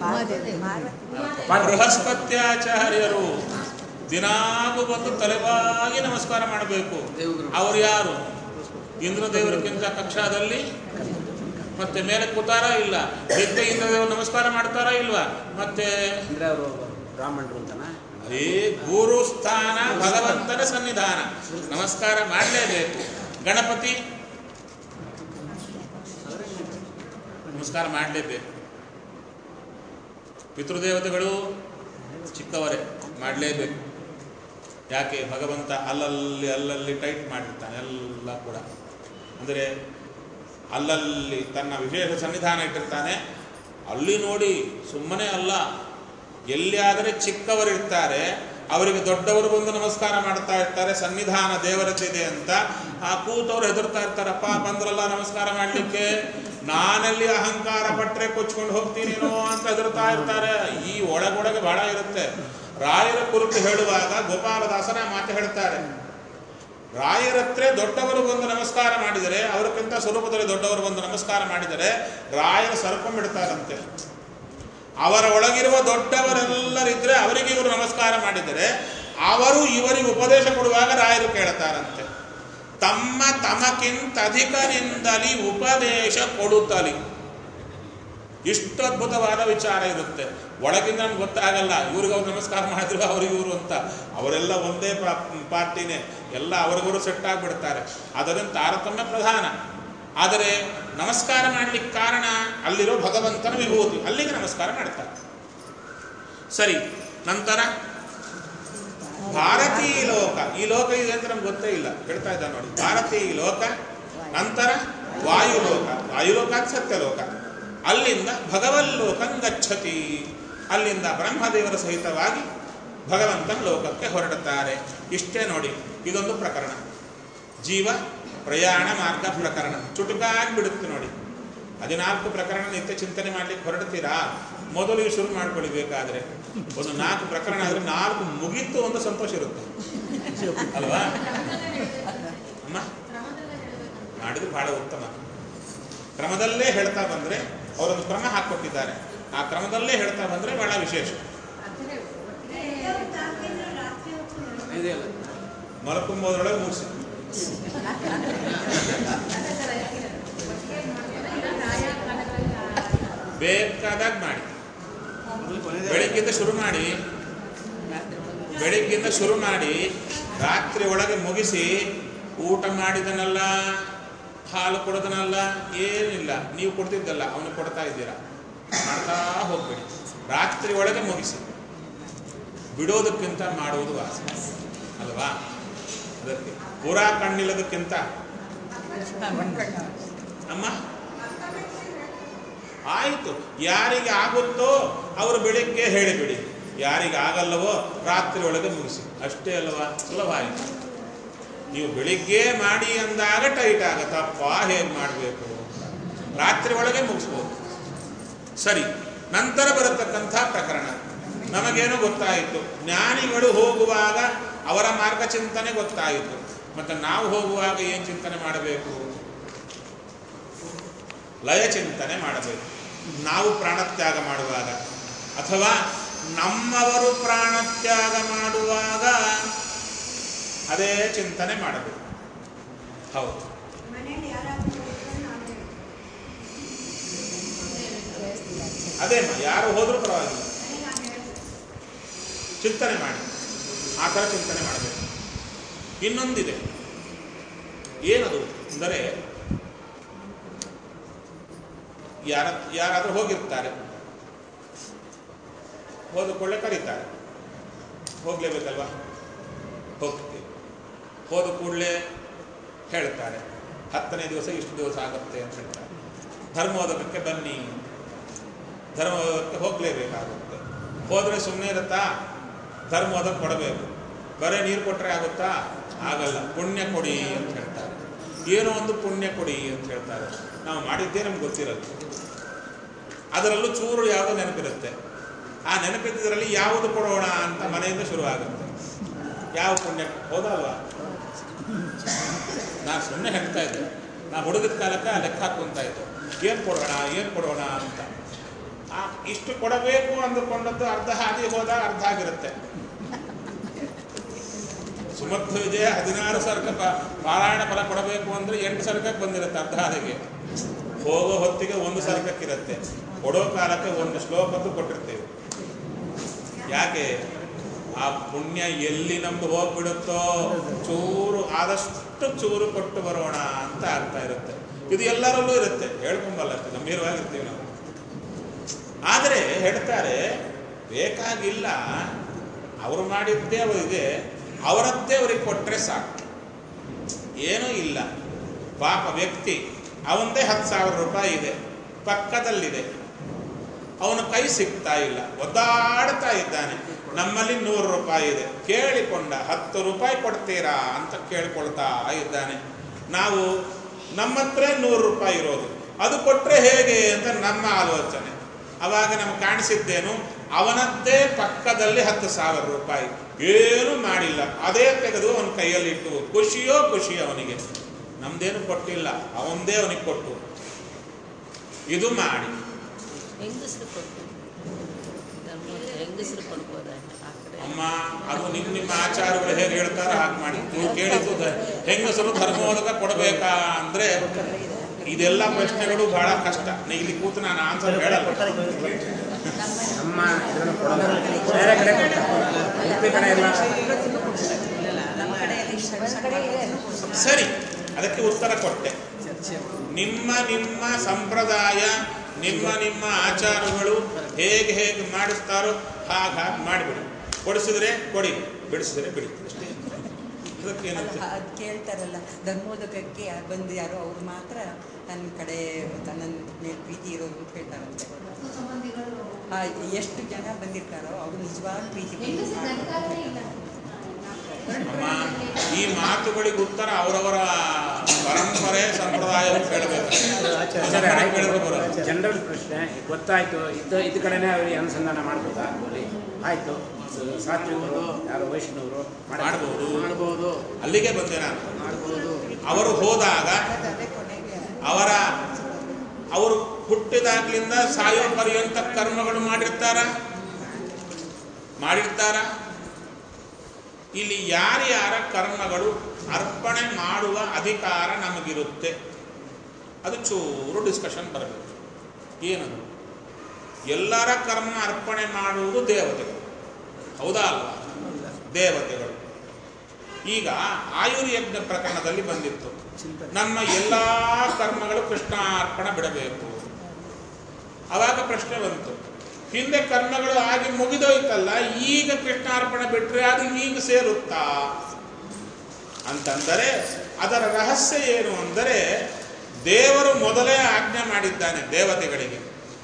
A: ಬೃಹಸ್ಪತ್ಯಾಚಾರ್ಯರು ದಿನಾಗೂ ಬಂದು ತಲೆಬಾಗಿ ನಮಸ್ಕಾರ ಮಾಡಬೇಕು
B: ದೇವಗುರು
A: ಅವರು ಯಾರು ಇಂದ್ರದೇವರಿಗಿಂತ ಕಕ್ಷಾದಲ್ಲಿ ಮತ್ತೆ ಮೇಲೆ ಕೂತಾರ ಇಲ್ಲ ನಿತ್ಯ ಇಂದ್ರದೇವರು ನಮಸ್ಕಾರ ಮಾಡ್ತಾರಾ ಇಲ್ವಾ ಮತ್ತೆ
B: ಅಂದ್ರೆ ಅವರು ಬ್ರಾಹ್ಮಣರು ಅಂತನಾ
A: ಅದೇ ಗುರು ಸ್ಥಾನ ಭಗವಂತನ ಸನ್ನಿಧಾನ ನಮಸ್ಕಾರ ಮಾಡಲೇಬೇಕು ಗಣಪತಿ ನಮಸ್ಕಾರ ಮಾಡಲೇಬೇಕು ಪಿತೃದೇವತೆಗಳು ಚಿಕ್ಕವರೇ ಮಾಡಲೇಬೇಕು ಯಾಕೆ ಭಗವಂತ ಅಲ್ಲಲ್ಲಿ ಅಲ್ಲಲ್ಲಿ ಟೈಟ್ ಮಾಡಿರ್ತಾನೆ ಎಲ್ಲ ಕೂಡ ಅಂದರೆ ಅಲ್ಲಲ್ಲಿ ತನ್ನ ವಿಶೇಷ ಸನ್ನಿಧಾನ ಇಟ್ಟಿರ್ತಾನೆ ಅಲ್ಲಿ ನೋಡಿ ಸುಮ್ಮನೆ ಅಲ್ಲ ಎಲ್ಲಿಯಾದರೆ ಚಿಕ್ಕವರಿರ್ತಾರೆ ಅವರಿಗೆ ದೊಡ್ಡವರು ಬಂದು ನಮಸ್ಕಾರ ಮಾಡ್ತಾ ಇರ್ತಾರೆ ಸನ್ನಿಧಾನ ದೇವರದ್ದಿದೆ ಅಂತ ಆ ಕೂತವ್ರು ಹೆದರ್ತಾ ಇರ್ತಾರಪ್ಪ ಬಂದ್ರಲ್ಲ ನಮಸ್ಕಾರ ಮಾಡಲಿಕ್ಕೆ ನಾನಲ್ಲಿ ಅಹಂಕಾರ ಪಟ್ರೆ ಕೊಚ್ಕೊಂಡು ಹೋಗ್ತೀನೇನೋ ಅಂತ ಹೆದರ್ತಾ ಇರ್ತಾರೆ ಈ ಒಳಗೊಳಗೆ ಬಹಳ ಇರುತ್ತೆ ರಾಯರ ಕುರಿತು ಹೇಳುವಾಗ ಗೋಪಾಲದಾಸನ ಮಾತು ಹೇಳ್ತಾರೆ ರಾಯರತ್ರ ದೊಡ್ಡವರು ಬಂದು ನಮಸ್ಕಾರ ಮಾಡಿದರೆ ಅವರಿಗಿಂತ ಸ್ವರೂಪದಲ್ಲಿ ದೊಡ್ಡವರು ಬಂದು ನಮಸ್ಕಾರ ಮಾಡಿದರೆ ರಾಯರು ಸರ್ಕೊಂಡ್ಬಿಡ್ತಾರಂತೆ ಅವರ ಒಳಗಿರುವ ದೊಡ್ಡವರೆಲ್ಲರಿದ್ರೆ ಅವರಿಗೆ ಇವರು ನಮಸ್ಕಾರ ಮಾಡಿದರೆ ಅವರು ಇವರಿಗೆ ಉಪದೇಶ ಕೊಡುವಾಗ ರಾಯರು ಕೇಳ್ತಾರಂತೆ ತಮ್ಮ ತಮಕ್ಕಿಂತಧಿಕರಿಂದಲಿ ಉಪದೇಶ ಕೊಡುತ್ತಲಿ ಇಷ್ಟು ಅದ್ಭುತವಾದ ವಿಚಾರ ಇರುತ್ತೆ ಒಳಗಿಂದ ನಮ್ಗೆ ಗೊತ್ತಾಗಲ್ಲ ಇವ್ರಿಗೆ ಅವ್ರು ನಮಸ್ಕಾರ ಮಾಡಿದ್ರು ಅವ್ರಿಗೆ ಇವರು ಅಂತ ಅವರೆಲ್ಲ ಒಂದೇ ಪಾ- ಪಾರ್ಟಿನೇ ಎಲ್ಲ ಅವ್ರಿಗವರು ಸೆಟ್ ಆಗಿಬಿಡ್ತಾರೆ ಅದರಿಂದ ತಾರತಮ್ಯ ಪ್ರಧಾನ ಆದರೆ ನಮಸ್ಕಾರ ಮಾಡ್ಲಿಕ್ಕೆ ಕಾರಣ ಅಲ್ಲಿರೋ ಭಗವಂತನ ವಿಭೂತಿ ಅಲ್ಲಿಗೆ ನಮಸ್ಕಾರ ಮಾಡ್ತಾರೆ ಸರಿ ನಂತರ ಭಾರತೀಯ ಲೋಕ ಈ ಲೋಕ ಇದೆ ಅಂತ ನಮ್ಗೆ ಗೊತ್ತೇ ಇಲ್ಲ ಹೇಳ್ತಾ ಇದ್ದ ನೋಡಿ ಭಾರತೀಯ ಲೋಕ ನಂತರ ವಾಯುಲೋಕ ವಾಯುಲೋಕ ಅಂತ ಸತ್ಯಲೋಕ ಅಲ್ಲಿಂದ ಭಗವಲ್ಲೋಕಂ ಗಚ್ಚತಿ ಅಲ್ಲಿಂದ ಬ್ರಹ್ಮದೇವರ ಸಹಿತವಾಗಿ ಭಗವಂತನ ಲೋಕಕ್ಕೆ ಹೊರಡುತ್ತಾರೆ ಇಷ್ಟೇ ನೋಡಿ ಇದೊಂದು ಪ್ರಕರಣ ಜೀವ ಪ್ರಯಾಣ ಮಾರ್ಗ ಪ್ರಕರಣ ಚುಟುಕಾಗಿ ಬಿಡುತ್ತೆ ನೋಡಿ ಹದಿನಾಲ್ಕು ಪ್ರಕರಣ ನಿತ್ಯ ಚಿಂತನೆ ಮಾಡ್ಲಿಕ್ಕೆ ಹೊರಡ್ತೀರಾ ಮೊದಲು ಇವು ಶುರು ಮಾಡ್ಕೊಳ್ಳಿ ಬೇಕಾದ್ರೆ ಒಂದು ನಾಲ್ಕು ಪ್ರಕರಣ ಆದ್ರೆ ನಾಲ್ಕು ಮುಗೀತು ಒಂದು ಸಂತೋಷ ಇರುತ್ತೆ ಅಲ್ವಾ ಅಮ್ಮ ಮಾಡಿದ್ರೆ ಬಹಳ ಉತ್ತಮ ಕ್ರಮದಲ್ಲೇ ಹೇಳ್ತಾ ಬಂದ್ರೆ ಅವರೊಂದು ಕ್ರಮ ಹಾಕೊಟ್ಟಿದ್ದಾರೆ ಆ ಕ್ರಮದಲ್ಲೇ ಹೇಳ್ತಾ ಬಂದ್ರೆ ಬಹಳ ವಿಶೇಷ
B: ಇದೆ ಅಲ್ಲ
A: ಮಲಕುಂಬೋದ್ರೊಳಗೆ ಮುಗಿಸಿ ಬೇಕಾದಾಗ ಮಾಡಿ ಬೆಳಿಗ್ಗಿಂದ ಶುರು ಮಾಡಿ ಬೆಳಿಗ್ಗಿಂದ ಶುರು ಮಾಡಿ ರಾತ್ರಿ ಒಳಗೆ ಮುಗಿಸಿ ಊಟ ಮಾಡಿದನಲ್ಲ ಹಾಲು ಕೊಡೋದನಲ್ಲ ಏನಿಲ್ಲ ನೀವು ಕೊಡ್ತಿದ್ದಲ್ಲ ಅವನು ಕೊಡ್ತಾ ಇದ್ದೀರಾ ಮಾಡ್ತಾ ಹೋಗ್ಬೇಡಿ ರಾತ್ರಿ ಒಳಗೆ ಮುಗಿಸಿ ಬಿಡೋದಕ್ಕಿಂತ ಮಾಡುವುದು ವಾಸ ಅಲ್ವಾ ಅದಕ್ಕೆ ಪೂರಾ ಕಣ್ಣಿಲ್ಲದಕ್ಕಿಂತ ಅಮ್ಮ ಆಯಿತು ಯಾರಿಗೆ ಆಗುತ್ತೋ ಅವರು ಬೆಳಿಗ್ಗೆ ಹೇಳಿಬಿಡಿ ಯಾರಿಗೆ ಆಗಲ್ಲವೋ ರಾತ್ರಿ ಒಳಗೆ ಮುಗಿಸಿ ಅಷ್ಟೇ ಅಲ್ವಾ ಸುಲಭ ಆಯಿತು ನೀವು ಬೆಳಿಗ್ಗೆ ಮಾಡಿ ಅಂದಾಗ ಟೈಟ್ ಆಗತ್ತಪ್ಪ ಹೇಗೆ ಮಾಡಬೇಕು ರಾತ್ರಿ ಒಳಗೆ ಮುಗಿಸ್ಬೋದು ಸರಿ ನಂತರ ಬರತಕ್ಕಂಥ ಪ್ರಕರಣ ನಮಗೇನು ಗೊತ್ತಾಯಿತು ಜ್ಞಾನಿಗಳು ಹೋಗುವಾಗ ಅವರ ಮಾರ್ಗ ಚಿಂತನೆ ಗೊತ್ತಾಯಿತು ಮತ್ತು ನಾವು ಹೋಗುವಾಗ ಏನು ಚಿಂತನೆ ಮಾಡಬೇಕು ಲಯ ಚಿಂತನೆ ಮಾಡಬೇಕು ನಾವು ಪ್ರಾಣತ್ಯಾಗ ಮಾಡುವಾಗ ಅಥವಾ ನಮ್ಮವರು ಪ್ರಾಣತ್ಯಾಗ ಮಾಡುವಾಗ ಅದೇ ಚಿಂತನೆ ಮಾಡಬೇಕು ಹೌದು ಅದೇ ಯಾರು ಹೋದರೂ ಪರವಾಗಿಲ್ಲ ಚಿಂತನೆ ಮಾಡಿ ಆ ಥರ ಚಿಂತನೆ ಮಾಡಬೇಕು ಇನ್ನೊಂದಿದೆ ಏನದು ಅಂದರೆ ಯಾರ ಯಾರಾದರೂ ಹೋಗಿರ್ತಾರೆ ಹೋದ ಕೊಳ್ಳೆ ಕರೀತಾರೆ ಹೋಗ್ಲೇಬೇಕಲ್ವಾ ಹೋಗ್ತೀವಿ ಹೋದ ಕೂಡಲೇ ಹೇಳ್ತಾರೆ ಹತ್ತನೇ ದಿವಸ ಇಷ್ಟು ದಿವಸ ಆಗುತ್ತೆ ಅಂತ ಹೇಳ್ತಾರೆ ಧರ್ಮೋದಕಕ್ಕೆ ಬನ್ನಿ ಧರ್ಮೋದಕಕ್ಕೆ ಹೋಗಲೇಬೇಕಾಗುತ್ತೆ ಹೋದರೆ ಸುಮ್ಮನೆ ಇರುತ್ತಾ ಧರ್ಮೋದಕ ಕೊಡಬೇಕು ಬರೀ ನೀರು ಕೊಟ್ಟರೆ ಆಗುತ್ತಾ ಆಗಲ್ಲ ಪುಣ್ಯ ಕೊಡಿ ಅಂತ ಹೇಳ್ತಾರೆ ಏನೋ ಒಂದು ಪುಣ್ಯ ಕೊಡಿ ಅಂತ ಹೇಳ್ತಾರೆ ನಾವು ಮಾಡಿದ್ದೇ ನಮ್ಗೆ ಗೊತ್ತಿರಲ್ಲ ಅದರಲ್ಲೂ ಚೂರು ಯಾವುದೋ ನೆನಪಿರುತ್ತೆ ಆ ನೆನಪಿದ್ದರಲ್ಲಿ ಯಾವುದು ಕೊಡೋಣ ಅಂತ ಮನೆಯಿಂದ ಶುರುವಾಗುತ್ತೆ ಯಾವ ಪುಣ್ಯ ಹೌದಲ್ವಾ ನಾನು ಸುಮ್ಮನೆ ಹೇಳ್ತಾ ಇದ್ದೆ ನಾ ಹುಡುಗದ ಕಾಲಕ್ಕೆ ಲೆಕ್ಕ ಹಾಕೊಂತ ಇದ್ದೆ ಏನು ಕೊಡೋಣ ಏನು ಕೊಡೋಣ ಅಂತ ಆ, ಇಷ್ಟು ಕೊಡಬೇಕು ಅಂದುಕೊಂಡದ್ದು ಅರ್ಧ ಹಾದಿ ಹೋದ ಅರ್ಧ ಆಗಿರುತ್ತೆ ಸುಮಧ್ವ ವಿಜಯ ಹದಿನಾರು ಸರ್ಕ ಪ- ಪಾರಾಯಣ ಫಲ ಕೊಡಬೇಕು ಅಂದ್ರೆ ಎಂಟು ಸರ್ಕಕ್ಕೆ ಬಂದಿರುತ್ತೆ ಅರ್ಧ ಹಾದಿಗೆ ಹೋಗೋ ಹೊತ್ತಿಗೆ ಒಂದು ಸರ್ಕಕ್ಕಿರುತ್ತೆ ಕೊಡೋ ಕಾಲಕ್ಕೆ ಒಂದು ಶ್ಲೋಕದ್ದು ಕೊಟ್ಟಿರ್ತೇವೆ ಯಾಕೆ ಆ ಪುಣ್ಯ ಎಲ್ಲಿ ನಮ್ದು ಹೋಗ್ಬಿಡುತ್ತೋ ಚೂರು ಆದಷ್ಟು ಚೂರು ಕೊಟ್ಟು ಬರೋಣ ಅಂತ ಆಗ್ತಾ ಇರುತ್ತೆ ಇದು ಎಲ್ಲರಲ್ಲೂ ಇರುತ್ತೆ ಹೇಳ್ಕೊಂಬಲ್ಲ ಅಷ್ಟೇ ಗಂಭೀರವಾಗಿರ್ತೀವಿ ನಾವು ಆದರೆ ಹೇಳ್ತಾರೆ ಬೇಕಾಗಿಲ್ಲ ಅವರು ಮಾಡಿದ್ದೇ ಅವರಿಗೆ ಅವರದ್ದೇ ಅವರಿಗೆ ಕೊಟ್ಟರೆ ಸಾಕು ಏನೂ ಇಲ್ಲ ಪಾಪ ವ್ಯಕ್ತಿ ಅವಂದೇ ಹತ್ತು ಸಾವಿರ ರೂಪಾಯಿ ಇದೆ ಪಕ್ಕದಲ್ಲಿದೆ ಅವನ ಕೈ ಸಿಗ್ತಾ ಇಲ್ಲ ಒದ್ದಾಡ್ತಾ ಇದ್ದಾನೆ ನಮ್ಮಲ್ಲಿ ನೂರು ರೂಪಾಯಿ ಇದೆ ಕೇಳಿಕೊಂಡ ಹತ್ತು ರೂಪಾಯಿ ಕೊಡ್ತೀರಾ ಅಂತ ಕೇಳಿಕೊಳ್ತಾ ಇದ್ದಾನೆ ನಾವು ನಮ್ಮ ಹತ್ರ ನೂರು ರೂಪಾಯಿ ಇರೋದು ಅದು ಕೊಟ್ಟರೆ ಹೇಗೆ ಅಂತ ನಮ್ಮ ಆಲೋಚನೆ ಅವಾಗ ನಮ್ಗೆ ಕಾಣಿಸಿದ್ದೇನು ಅವನದ್ದೇ ಪಕ್ಕದಲ್ಲಿ ಹತ್ತು ಸಾವಿರ ರೂಪಾಯಿ ಏನು ಮಾಡಿಲ್ಲ ಅದೇ ತೆಗೆದು ಅವನ ಕೈಯಲ್ಲಿ ಇಟ್ಟು ಖುಷಿಯೋ ಖುಷಿ ಅವನಿಗೆ ನಮ್ದೇನು ಕೊಟ್ಟಿಲ್ಲ ಅವನದೇ ಅವನಿಗೆ ಕೊಟ್ಟು ಇದು ಮಾಡಿ
E: ಹೆಂಗಸರು ಕೊಟ್ಟು ಧರ್ಮದ ಹೆಂಗಸರು ಕೊಡ್ಬೋದ ಆ ಕಡೆ
A: ಅಮ್ಮ ಅದು ನಿಮ್ಮ ನಿಮ್ಮ ಆಚಾರಗಳು ಹೇಗೆ ಹೇಳ್ತಾರೋ ಹಾಗೆ ಮಾಡಿ ನೀವು ಕೇಳಿದ್ದು ದ- ಹೆಂಗಸರು ಧರ್ಮೋದಕ ಕೊಡಬೇಕಾ ಅಂದ್ರೆ ಇದೆಲ್ಲ ಪ್ರಶ್ನೆಗಳು ಬಹಳ ಕಷ್ಟ ನಾ ಇಲ್ಲಿ ಕೂತು ನಾನು ಆನ್ಸರ್ ಹೇಳಲ್ಲ
B: ನಮ್ಮ ಇದನ್ನು ಕೊಡೋದು ಬೇರೆ ಕಡೆ ಕೊಡ್ತಾರೆ ಉಡುಪಿ ಕಡೆ ಎಲ್ಲ
E: ನಮ್ಮ ಕಡೆಯಲ್ಲಿ
A: ಸರಿ ಅದಕ್ಕೆ ಉತ್ತರ ಕೊಟ್ಟೆ ನಿಮ್ಮ ನಿಮ್ಮ ಸಂಪ್ರದಾಯ ನಿಮ್ಮ ನಿಮ್ಮ ಆಚಾರಗಳು ಹೇಗೆ ಹೇಗೆ ಮಾಡಿಸ್ತಾರೋ ಹಾಗೆ ಹಾಗೆ ಮಾಡಿಬಿಡಿ ಕೊಡಿಸಿದ್ರೆ ಕೊಡಿ ಬಿಡಿಸಿದ್ರೆ ಬಿಡಿ ಅಷ್ಟೇ ಅದಕ್ಕೇನಂತೆ
F: ಅದು ಕೇಳ್ತಾರಲ್ಲ ಧರ್ಮೋದಕಕ್ಕೆ ಯಾರು ಬಂದು ಯಾರೋ ಅವ್ರು ಮಾತ್ರ ನನ್ನ ಕಡೆ ನನ್ನ ಮೇಲೆ ಪ್ರೀತಿ ಇರೋರು ಅಂತ ಹೇಳ್ತಾರಂತೆ ಆ, ಎಷ್ಟು ಜನ ಬಂದಿರ್ತಾರೋ ಅವ್ರು ನಿಜವಾದ ಪ್ರೀತಿ
A: ಅಮ್ಮ ಈ ಮಾತುಗಳಿಗೆ ಉತ್ತರ ಅವರವರ ಪರಂಪರೆ ಸಂಪ್ರದಾಯ ಹೇಳಬೇಕು
B: ಆಚಾರ್ಯ ಆಯ್ತು
A: ಕೇಳಿದ್ರೆ ಬರೋದು.
B: ಜನರಲ್ ಪ್ರಶ್ನೆ ಗೊತ್ತಾಯ್ತು ಇದ್ದ ಇದ್ದ ಕಡೆನೇ ಅವರಿಗೆ ಅನುಸಂಧಾನ ಮಾಡ್ಬೋದಾ ಅಲ್ಲಿ ಆಯ್ತು ಸಾತ್ವಿಕರು ಯಾರು ವೈಷ್ಣವರು
A: ಮಾಡ್ಬೋದು.
B: ಮಾಡ್ಬೋದು
A: ಅಲ್ಲಿಗೆ ಬಂದೆ ನಾನು
B: ಮಾಡ್ಬೋದು
A: ಅವರು ಹೋದಾಗ ಅವರ ಅವರು ಹುಟ್ಟಿದಾಗ್ಲಿಂದ ಸಾಯೋ ಪರ್ಯಂತ ಕರ್ಮಗಳು ಮಾಡಿರ್ತಾರ ಮಾಡಿರ್ತಾರ ಇಲ್ಲಿ ಯಾರ್ಯಾರ ಕರ್ಮಗಳು ಅರ್ಪಣೆ ಮಾಡುವ ಅಧಿಕಾರ ನಮಗಿರುತ್ತೆ ಅದು ಚೂರು ಡಿಸ್ಕಷನ್ ಬರಬೇಕು ಏನದು ಎಲ್ಲರ ಕರ್ಮ ಅರ್ಪಣೆ ಮಾಡುವುದು ದೇವತೆಗಳು ಹೌದಾ ಅಲ್ವಾ ದೇವತೆಗಳು ಈಗ ಆಯುರ್ಯಜ್ಞ ಪ್ರಕರಣದಲ್ಲಿ ಬಂದಿತ್ತು ನಮ್ಮ ಎಲ್ಲ ಕರ್ಮಗಳು ಕೃಷ್ಣಾರ್ಪಣ ಬಿಡಬೇಕು ಅವಾಗ ಪ್ರಶ್ನೆ ಬಂತು ಹಿಂದೆ ಕರ್ಮಗಳು ಆಗಿ ಮುಗಿದೋಯ್ತಲ್ಲ ಈಗ ಕೃಷ್ಣಾರ್ಪಣ ಬಿಟ್ರೆ ಅದು ಈಗ ಸೇರುತ್ತಾ ಅಂತಂದರೆ ಅದರ ರಹಸ್ಯ ಏನು ಅಂದರೆ ದೇವರು ಮೊದಲೇ ಆಜ್ಞೆ ಮಾಡಿದ್ದಾನೆ ದೇವತೆಗಳಿಗೆ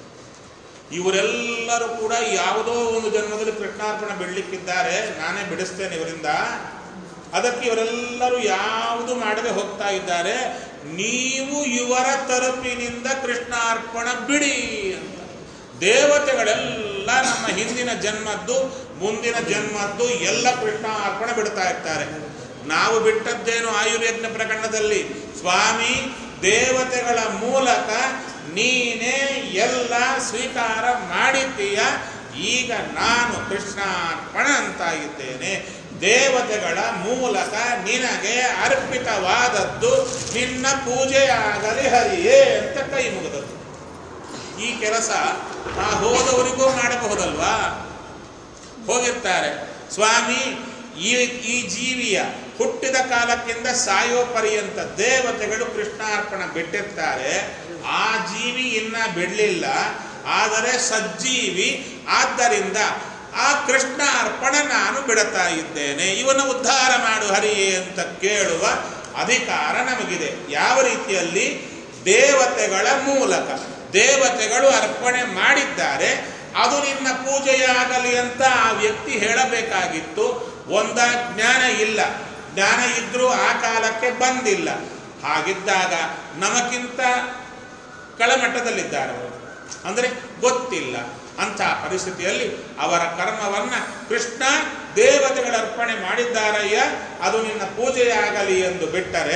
A: ಇವರೆಲ್ಲರೂ ಕೂಡ ಯಾವುದೋ ಒಂದು ಜನ್ಮದಲ್ಲಿ ಕೃಷ್ಣಾರ್ಪಣ ಬಿಡಲಿಕ್ಕಿದ್ದಾರೆ ನಾನೇ ಬಿಡಿಸ್ತೇನೆ ಇವರಿಂದ ಅದಕ್ಕೆ ಇವರೆಲ್ಲರೂ ಯಾವುದು ಮಾಡದೆ ಹೋಗ್ತಾ ಇದ್ದಾರೆ ನೀವು ಇವರ ತರಪಿನಿಂದ ಕೃಷ್ಣಾರ್ಪಣ ಬಿಡಿ ಅಂತ ದೇವತೆಗಳೆಲ್ಲ ನಮ್ಮ ಹಿಂದಿನ ಜನ್ಮದ್ದು ಮುಂದಿನ ಜನ್ಮದ್ದು ಎಲ್ಲ ಕೃಷ್ಣಾರ್ಪಣ ಬಿಡ್ತಾ ಇರ್ತಾರೆ ನಾವು ಬಿಟ್ಟದ್ದೇನು ಆಯುರ್ಯಜ್ಞ ಪ್ರಕರಣದಲ್ಲಿ ಸ್ವಾಮಿ ದೇವತೆಗಳ ಮೂಲಕ ನೀನೇ ಎಲ್ಲ ಸ್ವೀಕಾರ ಮಾಡಿದ್ದೀಯ ಈಗ ನಾನು ಕೃಷ್ಣಾರ್ಪಣ ಅಂತ ಇದ್ದೇನೆ ದೇವತೆಗಳ ಮೂಲಕ ನಿನಗೆ ಅರ್ಪಿತವಾದದ್ದು ನಿನ್ನ ಪೂಜೆಯಾಗಲಿ ಹರಿಯೇ ಅಂತ ಕೈ ಮುಗಿದದ್ದು ಈ ಕೆಲಸ ಆ ಹೋದವರಿಗೂ ಮಾಡಬಹುದಲ್ವಾ ಹೋಗಿರ್ತಾರೆ ಸ್ವಾಮಿ ಈ ಈ ಜೀವಿಯ ಹುಟ್ಟಿದ ಕಾಲಕ್ಕಿಂತ ಸಾಯೋ ಪರ್ಯಂತ ದೇವತೆಗಳು ಕೃಷ್ಣಾರ್ಪಣ ಬಿಟ್ಟಿರ್ತಾರೆ ಆ ಜೀವಿ ಇನ್ನ ಬಿಡಲಿಲ್ಲ ಆದರೆ ಸಜ್ಜೀವಿ ಆದ್ದರಿಂದ ಆ ಕೃಷ್ಣ ಅರ್ಪಣ ನಾನು ಬಿಡುತ್ತಾ ಇದ್ದೇನೆ ಇವನ ಉದ್ಧಾರ ಮಾಡು ಹರಿಯೇ ಅಂತ ಕೇಳುವ ಅಧಿಕಾರ ನಮಗಿದೆ ಯಾವ ರೀತಿಯಲ್ಲಿ ದೇವತೆಗಳ ಮೂಲಕ ದೇವತೆಗಳು ಅರ್ಪಣೆ ಮಾಡಿದ್ದಾರೆ ಅದು ನಿನ್ನ ಪೂಜೆಯಾಗಲಿ ಅಂತ ಆ ವ್ಯಕ್ತಿ ಹೇಳಬೇಕಾಗಿತ್ತು ಒಂದ ಜ್ಞಾನ ಇಲ್ಲ ಜ್ಞಾನ ಇದ್ರೂ ಆ ಕಾಲಕ್ಕೆ ಬಂದಿಲ್ಲ ಹಾಗಿದ್ದಾಗ ನಮಗಿಂತ ಕೆಳಮಟ್ಟದಲ್ಲಿದ್ದಾರೆ ಅವರು ಅಂದರೆ ಗೊತ್ತಿಲ್ಲ ಅಂಥ ಪರಿಸ್ಥಿತಿಯಲ್ಲಿ ಅವರ ಕರ್ಮವನ್ನ ಕೃಷ್ಣ ದೇವತೆಗಳ ಅರ್ಪಣೆ ಮಾಡಿದ್ದಾರಯ್ಯ ಅದು ನಿನ್ನ ಪೂಜೆಯಾಗಲಿ ಎಂದು ಬಿಟ್ಟರೆ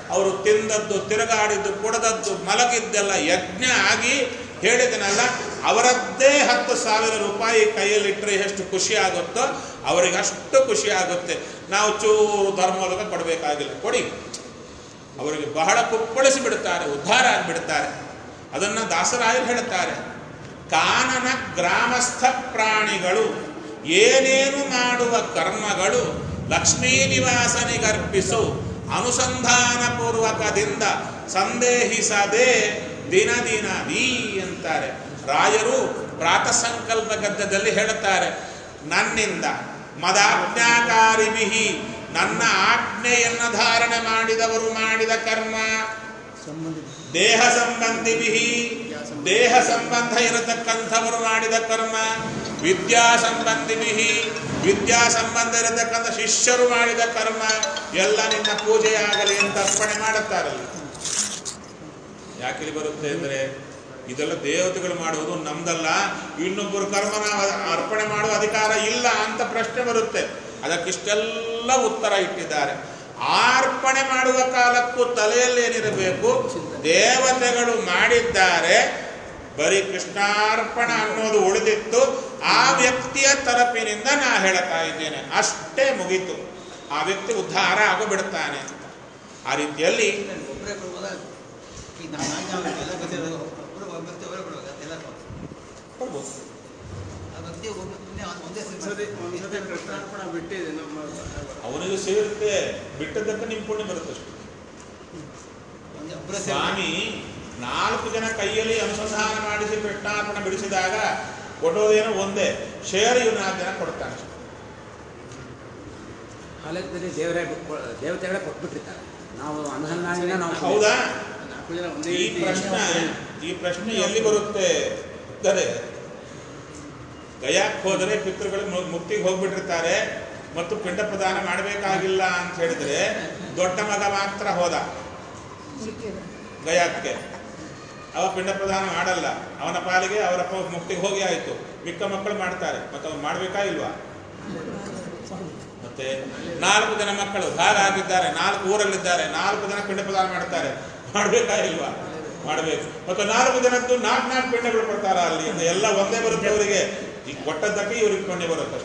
A: ಅವರು ತಿಂದದ್ದು ತಿರುಗಾಡಿದ್ದು ಕುಡದದ್ದು ಮಲಗಿದ್ದೆಲ್ಲ ಯಜ್ಞ ಆಗಿ ಹೇಳಿದನಲ್ಲ ಅವರದ್ದೇ ಹತ್ತು ಸಾವಿರ ರೂಪಾಯಿ ಕೈಯಲ್ಲಿಟ್ಟರೆ ಎಷ್ಟು ಖುಷಿ ಆಗುತ್ತೋ ಅವರಿಗೆ ಅಷ್ಟು ಖುಷಿ ಆಗುತ್ತೆ ನಾವು ಚೂರು ಧರ್ಮೋಲಕ ಕೊಡಬೇಕಾಗಿಲ್ಲ ಕೊಡಿ ಅವರಿಗೆ ಬಹಳ ಕುಪ್ಪಳಿಸಿ ಬಿಡುತ್ತಾರೆ ಉದ್ಧಾರ ಆಗಿಬಿಡುತ್ತಾರೆ ಅದನ್ನು ದಾಸರಾಯರು ಹೇಳುತ್ತಾರೆ ಕಾನನ ಗ್ರಾಮಸ್ಥ ಪ್ರಾಣಿಗಳು ಏನೇನು ಮಾಡುವ ಕರ್ಮಗಳು ಲಕ್ಷ್ಮೀ ನಿವಾಸನಿಗರ್ಪಿಸು ಅನುಸಂಧಾನ ಪೂರ್ವಕದಿಂದ ಸಂದೇಹಿಸದೆ ದಿನ ದಿನ ನೀ ಅಂತಾರೆ ರಾಯರು ಪ್ರಾತಸಂಕಲ್ಪ ಗದ್ದದಲ್ಲಿ ಹೇಳುತ್ತಾರೆ ನನ್ನಿಂದ ಮದಾಜ್ಞಾಕಾರಿಭಿಹಿ ನನ್ನ ಆಜ್ಞೆಯನ್ನು ಧಾರಣೆ ಮಾಡಿದವರು ಮಾಡಿದ ಕರ್ಮ ದೇಹ ಸಂಬಂಧಿಭಿ ದೇಹ ಸಂಬಂಧ ಇರತಕ್ಕಂಥವರು ಮಾಡಿದ ಕರ್ಮ ವಿದ್ಯಾ ಸಂಬಂಧಿಭಿ ವಿದ್ಯಾ ಸಂಬಂಧ ಇರತಕ್ಕಂಥ ಶಿಷ್ಯರು ಮಾಡಿದ ಕರ್ಮ ಎಲ್ಲ ನಿನ್ನ ಪೂಜೆಯಾಗಲಿ ಅಂತ ಅರ್ಪಣೆ ಮಾಡುತ್ತಾರಲ್ಲ ಯಾಕಿಲ್ಲಿ ಬರುತ್ತೆ ಅಂದರೆ ಇದೆಲ್ಲ ದೇವತೆಗಳು ಮಾಡುವುದು ನಮ್ದಲ್ಲ ಇನ್ನೊಬ್ಬರು ಕರ್ಮ ನಾವು ಅರ್ಪಣೆ ಮಾಡುವ ಅಧಿಕಾರ ಇಲ್ಲ ಅಂತ ಪ್ರಶ್ನೆ ಬರುತ್ತೆ ಅದಕ್ಕಿಷ್ಟೆಲ್ಲ ಉತ್ತರ ಇಟ್ಟಿದ್ದಾರೆ ಅರ್ಪಣೆ ಮಾಡುವ ಕಾಲಕ್ಕೂ ತಲೆಯಲ್ಲಿ ಏನಿರಬೇಕು ದೇವತೆಗಳು ಮಾಡಿದ್ದಾರೆ ಬರೀ ಕೃಷ್ಣಾರ್ಪಣ ಅನ್ನೋದು ಉಳಿದಿತ್ತು ಆ ವ್ಯಕ್ತಿಯ ತರಪಿನಿಂದ ನಾ ಹೇಳ್ತಾ ಇದ್ದೇನೆ ಅಷ್ಟೇ ಮುಗೀತು ಆ ವ್ಯಕ್ತಿ ಉದ್ಧಾರ ಆಗಿಬಿಡ್ತಾನೆ ಆ ರೀತಿಯಲ್ಲಿ
G: ಒಬ್ಬರೇ ಕೊಡ್ಬೋದಾ ಈಗ ನಮ್ಮ ನಾಲ್ಕು ಜನ ಎಲ್ಲ ಗೊತ್ತಿರೋದು ಒಬ್ಬರು ಒಬ್ಬ ವ್ಯಕ್ತಿ ಒಬ್ಬರೇ ಕೊಡ್ಬೇಕು ಎಲ್ಲ
A: ಕೊಡ್ಬೋದು
G: ಆ ವ್ಯಕ್ತಿ ಒಬ್ಬ ಸುಮ್ಮನೆ ಒಂದೇ ಸರಿ
H: ಸರಿ ಒಂದ್ಸತಿ ಕೃಷ್ಣಾರ್ಪಣ ಬಿಟ್ಟಿದೆ ನಮ್ಮ
A: ಅವನಿಗೂ ಸೇರುತ್ತೆ ಬಿಟ್ಟದ್ದಕ್ಕೆ ನಿಮ್ಮ ಪುಣ್ಯ ಬರುತ್ತೆ ಅಷ್ಟೇ.
G: ಒಂದೇ ಒಬ್ಬರೇ ಸೇರಿ
A: ಸ್ವಾಮಿ ನಾಲ್ಕು ಜನ ಕೈಯಲ್ಲಿ ಅನುಸಂಧಾನ ಮಾಡಿಸಿ ಕೃಷ್ಣಾರ್ಪಣ ಬಿಡಿಸಿದಾಗ ಕೊಡೋದೇನೋ ಒಂದೇ ಶೇರ್ ಇವ್ ನಾಲ್ಕು ಜನ ಕೊಡ್ತಾನೆ ಅಷ್ಟೇ.
B: ಆ ಲೆಕ್ಕದಲ್ಲಿ ದೇವರೇ ಕೊ- ದೇವತೆಗಳೇ ಕೊಟ್ಬಿಟ್ಟಿರ್ತಾರೆ ನಾವು ಅನುಸಂಧಾನದಿಂದ ನಾವು
A: ಹೌದಾ
H: ನಾಲ್ಕು ಜನ ಒಂದೇ
A: ಈ
H: ರೀತಿ
A: ಪ್ರಶ್ನೆ ಈ ಪ್ರಶ್ನೆ ಎಲ್ಲಿ ಬರುತ್ತೆ ಅಂದರೆ ಗಯಾಕ್ಕೆ ಹೋದರೆ ಪಿತೃಗಳು ಮು- ಮುಕ್ತಿಗೆ ಹೋಗ್ಬಿಟ್ಟಿರ್ತಾರೆ ಮತ್ತು ಪಿಂಡ ಪ್ರದಾನ ಮಾಡಬೇಕಾಗಿಲ್ಲ ಅಂತ ಹೇಳಿದ್ರೆ ದೊಡ್ಡ ಮಗ ಮಾತ್ರ ಹೋದ ಗಯಾಕ್ಕೆ ಅವ ಪಿಂಡ ಪ್ರದಾನ ಮಾಡಲ್ಲ ಅವನ ಪಾಲಿಗೆ ಅವರಪ್ಪ ಮುಕ್ತಿಗೆ ಹೋಗಿ ಆಯಿತು ಮಿಕ್ಕ ಮಕ್ಕಳು ಮಾಡ್ತಾರೆ ಮತ್ತು ಅವ್ನು ಮಾಡಬೇಕಾ ಇಲ್ವಾ ಮತ್ತೆ ನಾಲ್ಕು ಜನ ಮಕ್ಕಳು ಹಾಗಾಗಿದ್ದಾರೆ ನಾಲ್ಕು ಊರಲ್ಲಿದ್ದಾರೆ ನಾಲ್ಕು ಜನ ಪಿಂಡ ಪ್ರದಾನ ಮಾಡ್ತಾರೆ ಮಾಡಬೇಕಾ ಇಲ್ವಾ ಮಾಡಬೇಕು ಮತ್ತು ನಾಲ್ಕು ಜನದ್ದು ನಾಲ್ಕು ನಾಲ್ಕು ಪಿಂಡಗಳು ಕೊಡ್ತಾರ ಅಲ್ಲಿ ಅಂತ ಎಲ್ಲ ಒಂದೇ ಬರುತ್ತೆ ಅವರಿಗೆ ಈ ಕೊಟ್ಟದ್ದಕ್ಕೆ ಇವ್ರಿಗೆ ಪುಣ್ಯ ಬರುತ್ತೆ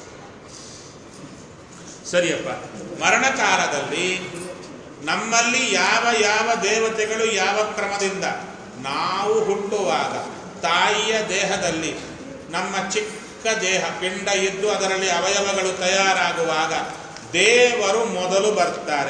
A: ಸರಿಯಪ್ಪ ಮರಣಕಾಲದಲ್ಲಿ ನಮ್ಮಲ್ಲಿ ಯಾವ ಯಾವ ದೇವತೆಗಳು ಯಾವ ಕ್ರಮದಿಂದ ನಾವು ಹುಟ್ಟುವಾಗ ತಾಯಿಯ ದೇಹದಲ್ಲಿ ನಮ್ಮ ಚಿಕ್ಕ ದೇಹ ಪಿಂಡ ಇದ್ದು ಅದರಲ್ಲಿ ಅವಯವಗಳು ತಯಾರಾಗುವಾಗ ದೇವರು ಮೊದಲು ಬರ್ತಾರೆ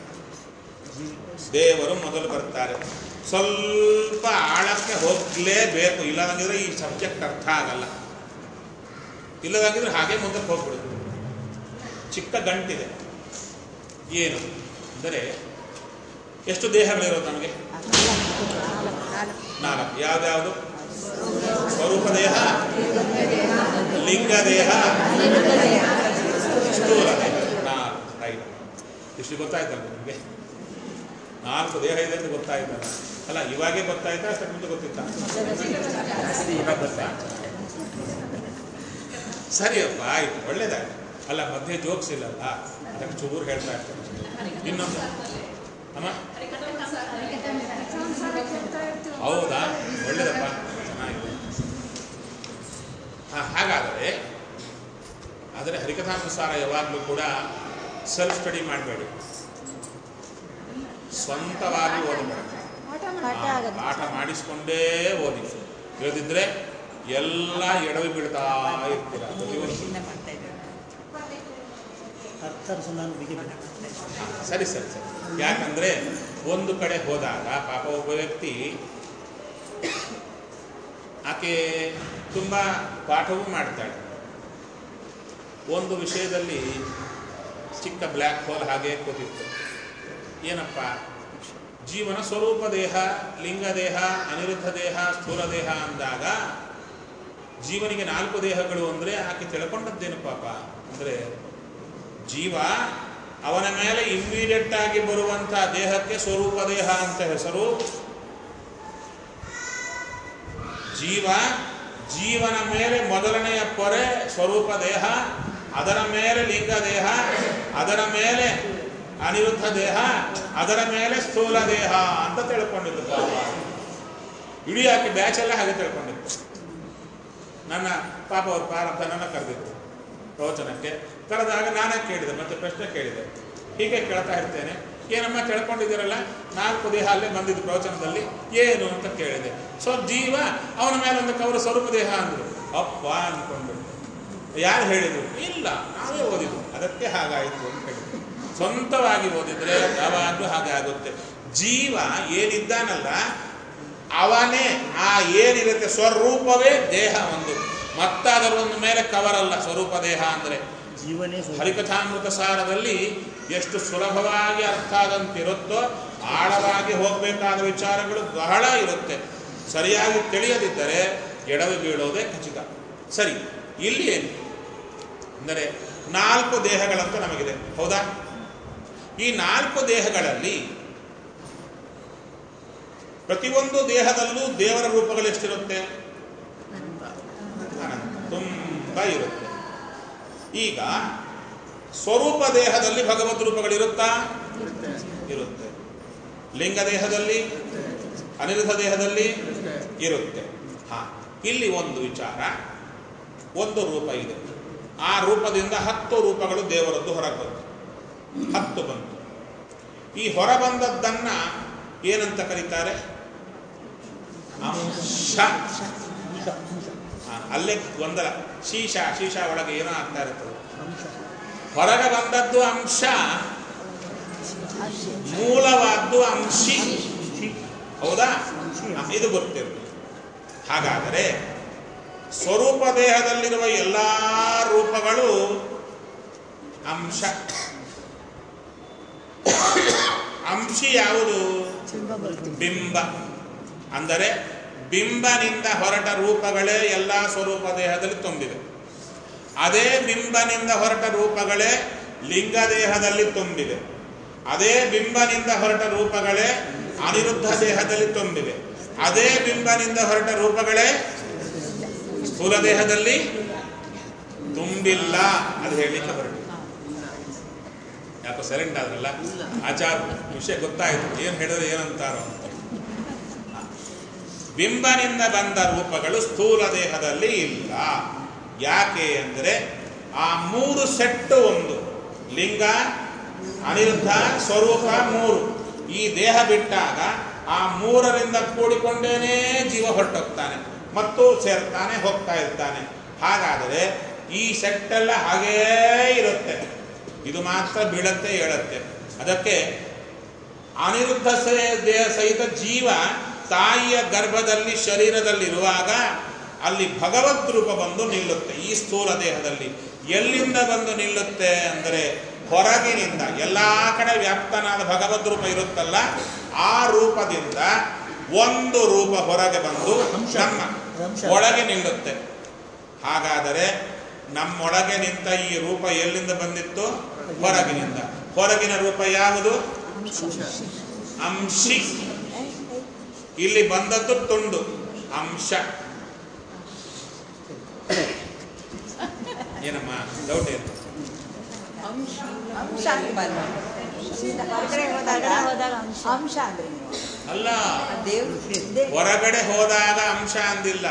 A: ದೇವರು ಮೊದಲು ಬರ್ತಾರೆ ಸ್ವಲ್ಪ ಆಳಕ್ಕೆ ಹೋಗಲೇಬೇಕು ಇಲ್ಲದಂಗಿದ್ರೆ ಈ ಸಬ್ಜೆಕ್ಟ್ ಅರ್ಥ ಆಗಲ್ಲ ಇಲ್ಲದಂಗಿದ್ರೆ ಹಾಗೆ ಮುಂದಕ್ಕೆ ಹೋಗ್ಬಿಡುತ್ತೆ ಚಿಕ್ಕ ಗಂಟಿದೆ ಏನು ಅಂದರೆ ಎಷ್ಟು ದೇಹಗಳಿರೋದು ನಮಗೆ ನಾಲ್ಕು ಯಾವ್ದ್ಯಾವುದು ಸ್ವರೂಪ ದೇಹ ಲಿಂಗ ದೇಹ ಸ್ಥೂಲ ದೇಹ ನಾಲ್ಕು ರೈಟ್ ಇಷ್ಟು ಗೊತ್ತಾಯ್ತಲ್ಲ ನಿಮಗೆ ನಾಲ್ಕು ದೇಹ ಇದೆ ಅಂತ ಗೊತ್ತಾಯ್ತಲ್ಲ ಅಲ್ಲ ಇವಾಗೇ ಗೊತ್ತಾಯ್ತಾ ಅಷ್ಟಕ್ಕೆ ಮುಂದೆ ಗೊತ್ತಿತ್ತ
B: ಜಾಸ್ತಿ ಇವಾಗ ಗೊತ್ತಾಯ್ತು
A: ಸರಿಯಪ್ಪ ಆಯ್ತು ಒಳ್ಳೇದಾಯ್ತು ಅಲ್ಲ ಮಧ್ಯೆ ಜೋಕ್ಸ್ ಇಲ್ಲಲ್ಲ ಅದಕ್ಕೆ ಚೂರು ಹೇಳ್ತಾ ಇರ್ತಾರೆ ಇನ್ನೊಂದು ಅಮ್ಮ ಹೌದಾ ಒಳ್ಳೇದಪ್ಪ ಚೆನ್ನಾಗಿದೆ ಹಾ ಹಾಗಾದರೆ ಆದರೆ ಹರಿಕಥಾನುಸಾರ ಯಾವಾಗಲೂ ಕೂಡ ಸೆಲ್ಫ್ ಸ್ಟಡಿ ಮಾಡಬೇಡಿ ಸ್ವಂತವಾಗಿ ಓದಬೇಡಿ ಪಾಠ ಮಾಡಿಸ್ಕೊಂಡೇ ಓದಿ ಇಲ್ಲದಿದ್ರೆ ಎಲ್ಲ ಎಡವಿ ಬೀಳ್ತಾ ಇರ್ತೀರ ಪ್ರತಿಯೊಂದು
F: ವರ್ಷದಿಂದ ಮಾಡ್ತಾ ಇದ್ದಾರೆ
A: ಸರಿ ಸರಿ ಸರಿ ಯಾಕಂದ್ರೆ ಒಂದು ಕಡೆ ಹೋದಾಗ ಪಾಪ ಒಬ್ಬ ವ್ಯಕ್ತಿ ಆಕೆ ತುಂಬ ಪಾಠವೂ ಮಾಡ್ತಾಳೆ ಒಂದು ವಿಷಯದಲ್ಲಿ ಚಿಕ್ಕ ಬ್ಲ್ಯಾಕ್ ಹೋಲ್ ಹಾಗೆ ಕೂತಿತ್ತು ಏನಪ್ಪ ಜೀವನ ಸ್ವರೂಪ ದೇಹ ಲಿಂಗ ದೇಹ ಅನಿರುದ್ಧ ದೇಹ ಸ್ಥೂಲ ದೇಹ ಅಂದಾಗ ಜೀವನಿಗೆ ನಾಲ್ಕು ದೇಹಗಳು ಅಂದರೆ ಆಕೆ ತಿಳ್ಕೊಂಡದ್ದೇನು ಪಾಪ ಅಂದರೆ ಜೀವ ಅವನ ಮೇಲೆ ಇಮ್ಮಿಡಿಯೇಟ್ ಆಗಿ ಬರುವಂಥ ದೇಹಕ್ಕೆ ಸ್ವರೂಪ ದೇಹ ಅಂತ ಹೆಸರು ಜೀವ ಜೀವನ ಮೇಲೆ ಮೊದಲನೆಯ ಪೊರೆ ಸ್ವರೂಪ ದೇಹ ಅದರ ಮೇಲೆ ಲಿಂಗ ದೇಹ ಅದರ ಮೇಲೆ ಅನಿರುದ್ಧ ದೇಹ ಅದರ ಮೇಲೆ ಸ್ಥೂಲ ದೇಹ ಅಂತ ತಿಳ್ಕೊಂಡಿದ್ದು ಪಾಪ ಇಡೀ ಆಕೆ ಬ್ಯಾಚ್ ಎಲ್ಲ ಹಾಗೆ ತಿಳ್ಕೊಂಡಿತ್ತು ನನ್ನ ಪಾಪ ಅವ್ರ ಪ್ರಾರಂಭ ನನ್ನ ಕರೆದಿತ್ತು ಪ್ರವಚನಕ್ಕೆ ಕರೆದಾಗ ನಾನೇ ಕೇಳಿದೆ ಮತ್ತೆ ಪ್ರಶ್ನೆ ಕೇಳಿದೆ ಹೀಗೆ ಕೇಳ್ತಾ ಇರ್ತೇನೆ ಏನಮ್ಮ ತಿಳ್ಕೊಂಡಿದ್ದೀರಲ್ಲ ನಾಲ್ಕು ದೇಹ ಅಲ್ಲೇ ಬಂದಿದ್ದು ಪ್ರವಚನದಲ್ಲಿ ಏನು ಅಂತ ಕೇಳಿದೆ ಸೊ ಜೀವ ಅವನ ಮೇಲೆ ಒಂದು ಕವರ ಸ್ವರೂಪ ದೇಹ ಅಂದ್ರು ಅಪ್ಪ ಅನ್ಕೊಂಡು ಯಾರು ಹೇಳಿದ್ರು ಇಲ್ಲ ನಾವೇ ಓದಿದ್ದು ಅದಕ್ಕೆ ಹಾಗಾಯಿತು ಅಂತ ಹೇಳಿದ್ರು ಸ್ವಂತವಾಗಿ ಓದಿದ್ರೆ ಯಾವಾಗಲೂ ಹಾಗೆ ಆಗುತ್ತೆ ಜೀವ ಏನಿದ್ದಾನಲ್ಲ ಅವನೇ ಆ ಏನಿರುತ್ತೆ ಸ್ವರೂಪವೇ ದೇಹ ಒಂದು ಮತ್ತಾದರ ಒಂದು ಮೇಲೆ ಕವರಲ್ಲ ಸ್ವರೂಪ ದೇಹ ಅಂದರೆ
I: ಜೀವನೇ
A: ಹರಿಕಥಾಮೃತ ಸಾರದಲ್ಲಿ ಎಷ್ಟು ಸುಲಭವಾಗಿ ಅರ್ಥ ಆದಂತಿರುತ್ತೋ ಆಳವಾಗಿ ಹೋಗಬೇಕಾದ ವಿಚಾರಗಳು ಬಹಳ ಇರುತ್ತೆ ಸರಿಯಾಗಿ ತಿಳಿಯದಿದ್ದರೆ ಎಡವಿ ಬೀಳೋದೇ ಖಚಿತ ಸರಿ ಇಲ್ಲಿ ಏನು ಅಂದರೆ ನಾಲ್ಕು ದೇಹಗಳಂತ ನಮಗಿದೆ ಹೌದಾ ಈ ನಾಲ್ಕು ದೇಹಗಳಲ್ಲಿ ಪ್ರತಿಯೊಂದು ದೇಹದಲ್ಲೂ ದೇವರ ರೂಪಗಳು ಎಷ್ಟಿರುತ್ತೆ ಅನಂತ ತುಂಬ ಇರುತ್ತೆ ಈಗ ಸ್ವರೂಪ ದೇಹದಲ್ಲಿ ಭಗವದ್ ರೂಪಗಳಿರುತ್ತಾ ಇರುತ್ತೆ ಲಿಂಗ ದೇಹದಲ್ಲಿ ಅನಿರುದ್ಧ ದೇಹದಲ್ಲಿ ಇರುತ್ತೆ ಹಾ ಇಲ್ಲಿ ಒಂದು ವಿಚಾರ ಒಂದು ರೂಪ ಇದೆ ಆ ರೂಪದಿಂದ ಹತ್ತು ರೂಪಗಳು ದೇವರದ್ದು ಹೊರಗೆ ಬಂತು ಹತ್ತು ಬಂತು ಈ ಹೊರ ಬಂದದ್ದನ್ನ ಏನಂತ ಕರೀತಾರೆ ಅಂಶ ಹಾ, ಅಲ್ಲೇ ಗೊಂದಲ ಶೀಶ ಶೀಶ ಒಳಗೆ ಏನೋ ಆಗ್ತಾ ಇರ್ತದೆ ಹೊರಗೆ ಬಂದದ್ದು ಅಂಶ ಮೂಲವಾದ್ದು ಅಂಶಿ ಹೌದಾ ಹಾ, ಇದು ಗೊತ್ತಿರಲಿ ಹಾಗಾದರೆ ಸ್ವರೂಪ ದೇಹದಲ್ಲಿರುವ ಎಲ್ಲ ರೂಪಗಳು ಅಂಶ ಅಂಶಿ ಯಾವುದು ಬಿಂಬ ಅಂದರೆ ಬಿಂಬನಿಂದ ಹೊರಟ ರೂಪಗಳೇ ಎಲ್ಲ ಸ್ವರೂಪ ದೇಹದಲ್ಲಿ ತುಂಬಿದೆ ಅದೇ ಬಿಂಬನಿಂದ ಹೊರಟ ರೂಪಗಳೇ ಲಿಂಗ ದೇಹದಲ್ಲಿ ತುಂಬಿದೆ ಅದೇ ಬಿಂಬನಿಂದ ಹೊರಟ ರೂಪಗಳೇ ಅನಿರುದ್ಧ ದೇಹದಲ್ಲಿ ತುಂಬಿದೆ ಅದೇ ಬಿಂಬನಿಂದ ಹೊರಟ ರೂಪಗಳೇ ಸ್ಥೂಲ ದೇಹದಲ್ಲಿ ತುಂಬಿಲ್ಲ ಅದು ಹೇಳಲಿಕ್ಕೆ ಹೊರಟು ಯಾಕೋ ಸೈಲೆಂಟ್ ಆದ್ರಲ್ಲ ಆಚಾರ ವಿಷಯ ಗೊತ್ತಾಯ್ತು ಏನು ಹೇಳಿದ್ರೆ ಏನಂತಾರೋ ಅಂತ ಬಿಂಬನಿಂದ ಬಂದ ರೂಪಗಳು ಸ್ಥೂಲ ದೇಹದಲ್ಲಿ ಇಲ್ಲ ಯಾಕೆ ಅಂದರೆ ಆ ಮೂರು ಸೆಟ್ಟು ಒಂದು ಲಿಂಗ ಅನಿರುದ್ಧ ಸ್ವರೂಪ ಮೂರು ಈ ದೇಹ ಬಿಟ್ಟಾಗ ಆ ಮೂರರಿಂದ ಕೂಡಿಕೊಂಡೇನೇ ಜೀವ ಹೊರಟೋಗ್ತಾನೆ ಮತ್ತು ಸೇರ್ತಾನೆ ಹೋಗ್ತಾ ಇರ್ತಾನೆ ಹಾಗಾದರೆ ಈ ಸೆಟ್ಟೆಲ್ಲ ಹಾಗೇ ಇರುತ್ತೆ ಇದು ಮಾತ್ರ ಬೀಳತ್ತೆ ಹೇಳುತ್ತೆ ಅದಕ್ಕೆ ಅನಿರುದ್ಧ ಸೇ- ದೇಹ ಸಹಿತ ಜೀವ ತಾಯಿಯ ಗರ್ಭದಲ್ಲಿ ಶರೀರದಲ್ಲಿರುವಾಗ ಅಲ್ಲಿ ಭಗವದ್ ರೂಪ ಬಂದು ನಿಲ್ಲುತ್ತೆ ಈ ಸ್ಥೂಲ ದೇಹದಲ್ಲಿ ಎಲ್ಲಿಂದ ಬಂದು ನಿಲ್ಲುತ್ತೆ ಅಂದರೆ ಹೊರಗಿನಿಂದ ಎಲ್ಲ ಕಡೆ ವ್ಯಾಪ್ತನಾದ ಭಗವದ್ ರೂಪ ಇರುತ್ತಲ್ಲ ಆ ರೂಪದಿಂದ ಒಂದು ರೂಪ ಹೊರಗೆ ಬಂದು ನಮ್ಮ ಒಳಗೆ ನಿಲ್ಲುತ್ತೆ ಹಾಗಾದರೆ ನಮ್ಮೊಳಗೆ ನಿಂತ ಈ ರೂಪ ಎಲ್ಲಿಂದ ಬಂದಿತ್ತು ಹೊರಗಿನಿಂದ ಹೊರಗಿನ ರೂಪ ಯಾವುದು ಅಂಶಿ ಇಲ್ಲಿ ಬಂದದ್ದು ತುಂಡು ಅಂಶ ಏನಮ್ಮ ಡೌಟ್ ಏನು
F: ಅಂಶ ಅಂತ ಬರಲ್ಲ.
C: ಹೊರಗಡೆ ಹೋದಾಗ ಅಂಶ ಅಂದ್ರೆ
A: ಅಲ್ಲ
F: ಆ ದೇವ್ರು
A: ಹೊರಗಡೆ ಹೋದಾಗ ಅಂಶ ಅಂದಿಲ್ಲ